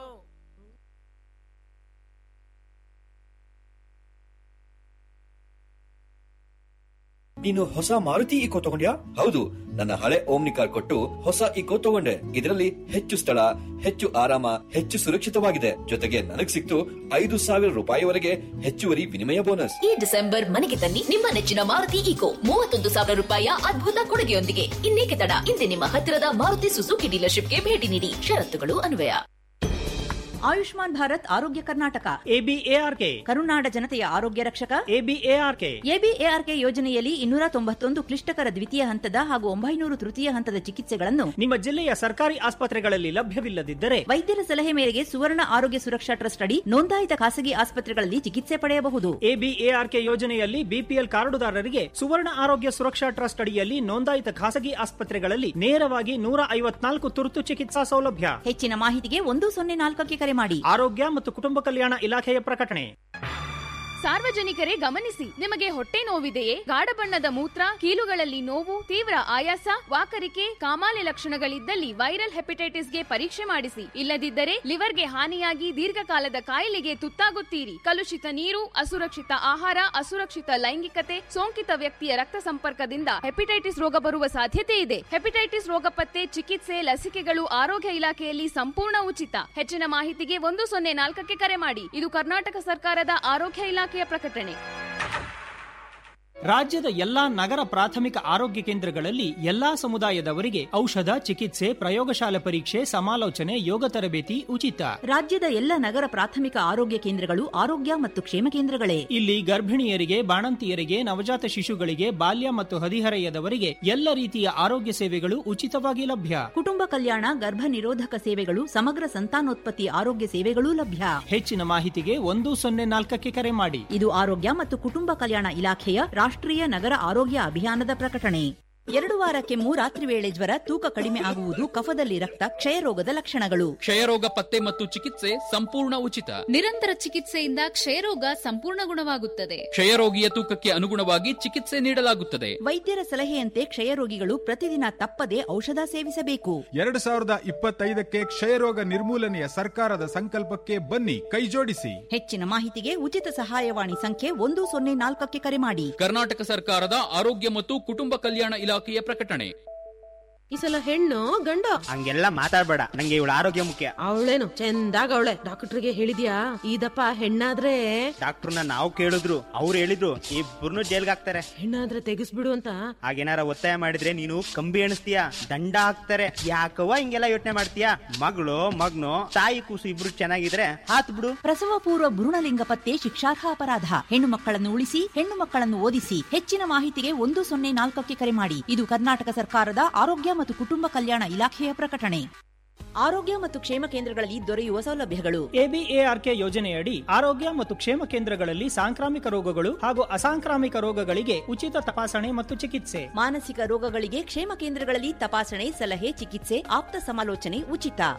ನೀನು ಹೊಸ ಮಾರುತಿ ಇಕೋ ತಗೊಂಡ್ಯಾ ಹೌದು ನನ್ನ ಹಳೆ ಓಮ್ನಿ ಕಾರ್ ಕೊಟ್ಟು ಹೊಸ ಇಕೋ ತಗೊಂಡೆ ಇದರಲ್ಲಿ ಹೆಚ್ಚು ಸ್ಥಳ ಹೆಚ್ಚು ಆರಾಮ ಹೆಚ್ಚು ಸುರಕ್ಷಿತವಾಗಿದೆ ಜೊತೆಗೆ ನನಗ್ ಸಿಕ್ತು ಐದು ಸಾವಿರ ರೂಪಾಯಿವರೆಗೆ ಹೆಚ್ಚುವರಿ ವಿನಿಮಯ ಬೋನಸ್ ಈ ಡಿಸೆಂಬರ್ ಮನೆಗೆ ತನ್ನಿ ನಿಮ್ಮ ನೆಚ್ಚಿನ ಮಾರುತಿ ಈಕೋ ಮೂವತ್ತೊಂದು ಸಾವಿರ ರೂಪಾಯಿಯ ಅದ್ಭುತ ಕೊಡುಗೆಯೊಂದಿಗೆ ಇನ್ನೇಕೆ ತಡ ಇಂದೇ ನಿಮ್ಮ ಹತ್ತಿರದ ಮಾರುತಿ ಸುಜುಕಿ ಡೀಲರ್ಶಿಪ್ಗೆ ಭೇಟಿ ನೀಡಿ ಷರತ್ತುಗಳು ಅನ್ವಯ ಆಯುಷ್ಮಾನ್ ಭಾರತ್ ಆರೋಗ್ಯ ಕರ್ನಾಟಕ ಎಬಿಎಆರ್ಕೆ ಕರುನಾಡ ಜನತೆಯ ಆರೋಗ್ಯ ರಕ್ಷಕ ಎಬಿಎಆರ್ಕೆ ಎಬಿಎಆರ್ಕೆ ಯೋಜನೆಯಲ್ಲಿ ಇನ್ನೂರ ತೊಂಬತ್ತೊಂದು ಕ್ಲಿಷ್ಟಕರ ದ್ವಿತೀಯ ಹಂತದ ಹಾಗೂ ಒಂಬೈನೂರು ತೃತೀಯ ಹಂತದ ಚಿಕಿತ್ಸೆಗಳನ್ನು ನಿಮ್ಮ ಜಿಲ್ಲೆಯ ಸರ್ಕಾರಿ ಆಸ್ಪತ್ರೆಗಳಲ್ಲಿ ಲಭ್ಯವಿಲ್ಲದಿದ್ದರೆ ವೈದ್ಯರ ಸಲಹೆ ಮೇರೆಗೆ ಸುವರ್ಣ ಆರೋಗ್ಯ ಸುರಕ್ಷಾ ಟ್ರಸ್ಟ್ ಅಡಿ ನೋಂದಾಯಿತ ಖಾಸಗಿ ಆಸ್ಪತ್ರೆಗಳಲ್ಲಿ ಚಿಕಿತ್ಸೆ ಪಡೆಯಬಹುದು ಎಬಿಎಆರ್ಕೆ ಯೋಜನೆಯಲ್ಲಿ ಬಿಪಿಎಲ್ ಕಾರ್ಡುದಾರರಿಗೆ ಸುವರ್ಣ ಆರೋಗ್ಯ ಸುರಕ್ಷಾ ಟ್ರಸ್ಟ್ ಅಡಿಯಲ್ಲಿ ನೋಂದಾಯಿತ ಖಾಸಗಿ ಆಸ್ಪತ್ರೆಗಳಲ್ಲಿ ನೇರವಾಗಿ ನೂರ ಐವತ್ನಾಲ್ಕು ತುರ್ತು ಚಿಕಿತ್ಸಾ ಸೌಲಭ್ಯ ಹೆಚ್ಚಿನ ಮಾಹಿತಿಗೆ ಒಂದು ಸೊನ್ನೆ ನಾಲ್ಕಕ್ಕೆ ಕರೆ ಮಾಡಿ ಆರೋಗ್ಯ ಮತ್ತು ಕುಟುಂಬ ಕಲ್ಯಾಣ ಇಲಾಖೆಯ ಪ್ರಕಟಣೆ ಸಾರ್ವಜನಿಕರೇ ಗಮನಿಸಿ ನಿಮಗೆ ಹೊಟ್ಟೆ ನೋವಿದೆಯೇ ಗಾಢ ಬಣ್ಣದ ಮೂತ್ರ ಕೀಲುಗಳಲ್ಲಿ ನೋವು ತೀವ್ರ ಆಯಾಸ ವಾಕರಿಕೆ ಕಾಮಾಲೆ ಲಕ್ಷಣಗಳಿದ್ದಲ್ಲಿ ವೈರಲ್ ಹೆಪಟೈಟಿಸ್ಗೆ ಪರೀಕ್ಷೆ ಮಾಡಿಸಿ ಇಲ್ಲದಿದ್ದರೆ ಲಿವರ್ಗೆ ಹಾನಿಯಾಗಿ ದೀರ್ಘಕಾಲದ ಕಾಯಿಲೆಗೆ ತುತ್ತಾಗುತ್ತೀರಿ ಕಲುಷಿತ ನೀರು ಅಸುರಕ್ಷಿತ ಆಹಾರ ಅಸುರಕ್ಷಿತ ಲೈಂಗಿಕತೆ ಸೋಂಕಿತ ವ್ಯಕ್ತಿಯ ರಕ್ತ ಸಂಪರ್ಕದಿಂದ ಹೆಪಟೈಟಿಸ್ ರೋಗ ಬರುವ ಸಾಧ್ಯತೆ ಇದೆ ಹೆಪಟೈಟಿಸ್ ರೋಗ ಪತ್ತೆ ಚಿಕಿತ್ಸೆ ಲಸಿಕೆಗಳು ಆರೋಗ್ಯ ಇಲಾಖೆಯಲ್ಲಿ ಸಂಪೂರ್ಣ ಉಚಿತ ಹೆಚ್ಚಿನ ಮಾಹಿತಿಗೆ ಒಂದು ಸೊನ್ನೆ ನಾಲ್ಕಕ್ಕೆ ಕರೆ ಮಾಡಿ ಇದು ಕರ್ನಾಟಕ ಸರ್ಕಾರದ ಆರೋಗ್ಯ ಇಲಾಖೆಯ ಪ್ರಕಟಣೆ ರಾಜ್ಯದ ಎಲ್ಲಾ ನಗರ ಪ್ರಾಥಮಿಕ ಆರೋಗ್ಯ ಕೇಂದ್ರಗಳಲ್ಲಿ ಎಲ್ಲಾ ಸಮುದಾಯದವರಿಗೆ ಔಷಧ ಚಿಕಿತ್ಸೆ ಪ್ರಯೋಗಶಾಲೆ ಪರೀಕ್ಷೆ ಸಮಾಲೋಚನೆ ಯೋಗ ತರಬೇತಿ ಉಚಿತ ರಾಜ್ಯದ ಎಲ್ಲ ನಗರ ಪ್ರಾಥಮಿಕ ಆರೋಗ್ಯ ಕೇಂದ್ರಗಳು ಆರೋಗ್ಯ ಮತ್ತು ಕ್ಷೇಮ ಕೇಂದ್ರಗಳೇ ಇಲ್ಲಿ ಗರ್ಭಿಣಿಯರಿಗೆ ಬಾಣಂತಿಯರಿಗೆ ನವಜಾತ ಶಿಶುಗಳಿಗೆ ಬಾಲ್ಯ ಮತ್ತು ಹದಿಹರೆಯದವರಿಗೆ ಎಲ್ಲ ರೀತಿಯ ಆರೋಗ್ಯ ಸೇವೆಗಳು ಉಚಿತವಾಗಿ ಲಭ್ಯ ಕುಟುಂಬ ಕಲ್ಯಾಣ ಗರ್ಭ ನಿರೋಧಕ ಸೇವೆಗಳು ಸಮಗ್ರ ಸಂತಾನೋತ್ಪತ್ತಿ ಆರೋಗ್ಯ ಸೇವೆಗಳೂ ಲಭ್ಯ ಹೆಚ್ಚಿನ ಮಾಹಿತಿಗೆ ಒಂದು ಸೊನ್ನೆ ನಾಲ್ಕಕ್ಕೆ ಕರೆ ಮಾಡಿ ಇದು ಆರೋಗ್ಯ ಮತ್ತು ಕುಟುಂಬ ಕಲ್ಯಾಣ ಇಲಾಖೆಯ ರಾಷ್ಟ್ರೀಯ ನಗರ ಆರೋಗ್ಯ ಅಭಿಯಾನದ ಪ್ರಕಟಣೆ ಎರಡು ವಾರಕ್ಕೆ ಮೂರಾತ್ರಿ ವೇಳೆ ಜ್ವರ ತೂಕ ಕಡಿಮೆ ಆಗುವುದು ಕಫದಲ್ಲಿ ರಕ್ತ ಕ್ಷಯರೋಗದ ಲಕ್ಷಣಗಳು ಕ್ಷಯರೋಗ ಪತ್ತೆ ಮತ್ತು ಚಿಕಿತ್ಸೆ ಸಂಪೂರ್ಣ ಉಚಿತ ನಿರಂತರ ಚಿಕಿತ್ಸೆಯಿಂದ ಕ್ಷಯರೋಗ ಸಂಪೂರ್ಣ ಗುಣವಾಗುತ್ತದೆ ಕ್ಷಯರೋಗಿಯ ತೂಕಕ್ಕೆ ಅನುಗುಣವಾಗಿ ಚಿಕಿತ್ಸೆ ನೀಡಲಾಗುತ್ತದೆ ವೈದ್ಯರ ಸಲಹೆಯಂತೆ ಕ್ಷಯರೋಗಿಗಳು ಪ್ರತಿದಿನ ತಪ್ಪದೆ ಔಷಧ ಸೇವಿಸಬೇಕು ಎರಡು ಸಾವಿರದ ಇಪ್ಪತ್ತೈದಕ್ಕೆ ಕ್ಷಯರೋಗ ನಿರ್ಮೂಲನೆಯ ಸರ್ಕಾರದ ಸಂಕಲ್ಪಕ್ಕೆ ಬನ್ನಿ ಕೈಜೋಡಿಸಿ ಹೆಚ್ಚಿನ ಮಾಹಿತಿಗೆ ಉಚಿತ ಸಹಾಯವಾಣಿ ಸಂಖ್ಯೆ ಒಂದು ಸೊನ್ನೆ ನಾಲ್ಕಕ್ಕೆ ಕರೆ ಮಾಡಿ ಕರ್ನಾಟಕ ಸರ್ಕಾರದ ಆರೋಗ್ಯ ಮತ್ತು ಕುಟುಂಬ ಕಲ್ಯಾಣ ಇಲಾಖೆಯ ಪ್ರಕಟಣೆ ಈ ಸಲ ಹೆಣ್ಣು ಗಂಡ ಹಂಗೆಲ್ಲ ಮಾತಾಡ್ಬೇಡ ನಂಗೆ ಇವಳ ಆರೋಗ್ಯ ಮುಖ್ಯ ಅವಳೇನು ಚಂದಾಗ ಅವಳೆ ಡಾಕ್ಟರ್ಗೆ ಹೇಳಿದ್ಯಾ ಇದಪ್ಪ ಹೆಣ್ಣಾದ್ರೆ ಡಾಕ್ಟರ್ನ ನಾವು ಕೇಳಿದ್ರು ಅವ್ರು ಹೇಳಿದ್ರು ಇಬ್ಬರನ್ನು ಜೈಲ್ಗೆ ಹಾಕ್ತಾರೆ ಹೆಣ್ಣಾದ್ರೆ ತೆಗಿಸ್ಬಿಡು ಅಂತ ಹಾಗೇನಾರ ಒತ್ತಾಯ ಮಾಡಿದ್ರೆ ನೀನು ಕಂಬಿ ಎಣಿಸ್ತೀಯ ದಂಡ ಹಾಕ್ತಾರೆ ಯಾಕವ್ವ ಹಿಂಗೆಲ್ಲ ಯೋಚನೆ ಮಾಡ್ತೀಯ ಮಗಳು ಮಗ್ನು ತಾಯಿ ಕೂಸು ಇಬ್ರು ಚೆನ್ನಾಗಿದ್ರೆ ಹಾತ್ ಬಿಡು ಪ್ರಸವ ಪೂರ್ವ ಭ್ರೂಣಲಿಂಗ ಪತ್ತೆ ಶಿಕ್ಷಾರ್ಹ ಅಪರಾಧ ಹೆಣ್ಣು ಮಕ್ಕಳನ್ನು ಉಳಿಸಿ ಹೆಣ್ಣು ಮಕ್ಕಳನ್ನು ಓದಿಸಿ ಹೆಚ್ಚಿನ ಮಾಹಿತಿಗೆ ಒಂದು ಸೊನ್ನೆ ನಾಲ್ಕಕ್ಕೆ ಕರೆ ಮಾಡಿ ಇದು ಕರ್ನಾಟಕ ಸರ್ಕಾರದ ಆರೋಗ್ಯ ಮತ್ತು ಕುಟುಂಬ ಕಲ್ಯಾಣ ಇಲಾಖೆಯ ಪ್ರಕಟಣೆ ಆರೋಗ್ಯ ಮತ್ತು ಕ್ಷೇಮ ಕೇಂದ್ರಗಳಲ್ಲಿ ದೊರೆಯುವ ಸೌಲಭ್ಯಗಳು ಎಬಿಎಆರ್ಕೆ ಯೋಜನೆಯಡಿ ಆರೋಗ್ಯ ಮತ್ತು ಕ್ಷೇಮ ಕೇಂದ್ರಗಳಲ್ಲಿ ಸಾಂಕ್ರಾಮಿಕ ರೋಗಗಳು ಹಾಗೂ ಅಸಾಂಕ್ರಾಮಿಕ ರೋಗಗಳಿಗೆ ಉಚಿತ ತಪಾಸಣೆ ಮತ್ತು ಚಿಕಿತ್ಸೆ ಮಾನಸಿಕ ರೋಗಗಳಿಗೆ ಕ್ಷೇಮ ಕೇಂದ್ರಗಳಲ್ಲಿ ತಪಾಸಣೆ ಸಲಹೆ ಚಿಕಿತ್ಸೆ ಆಪ್ತ ಸಮಾಲೋಚನೆ ಉಚಿತ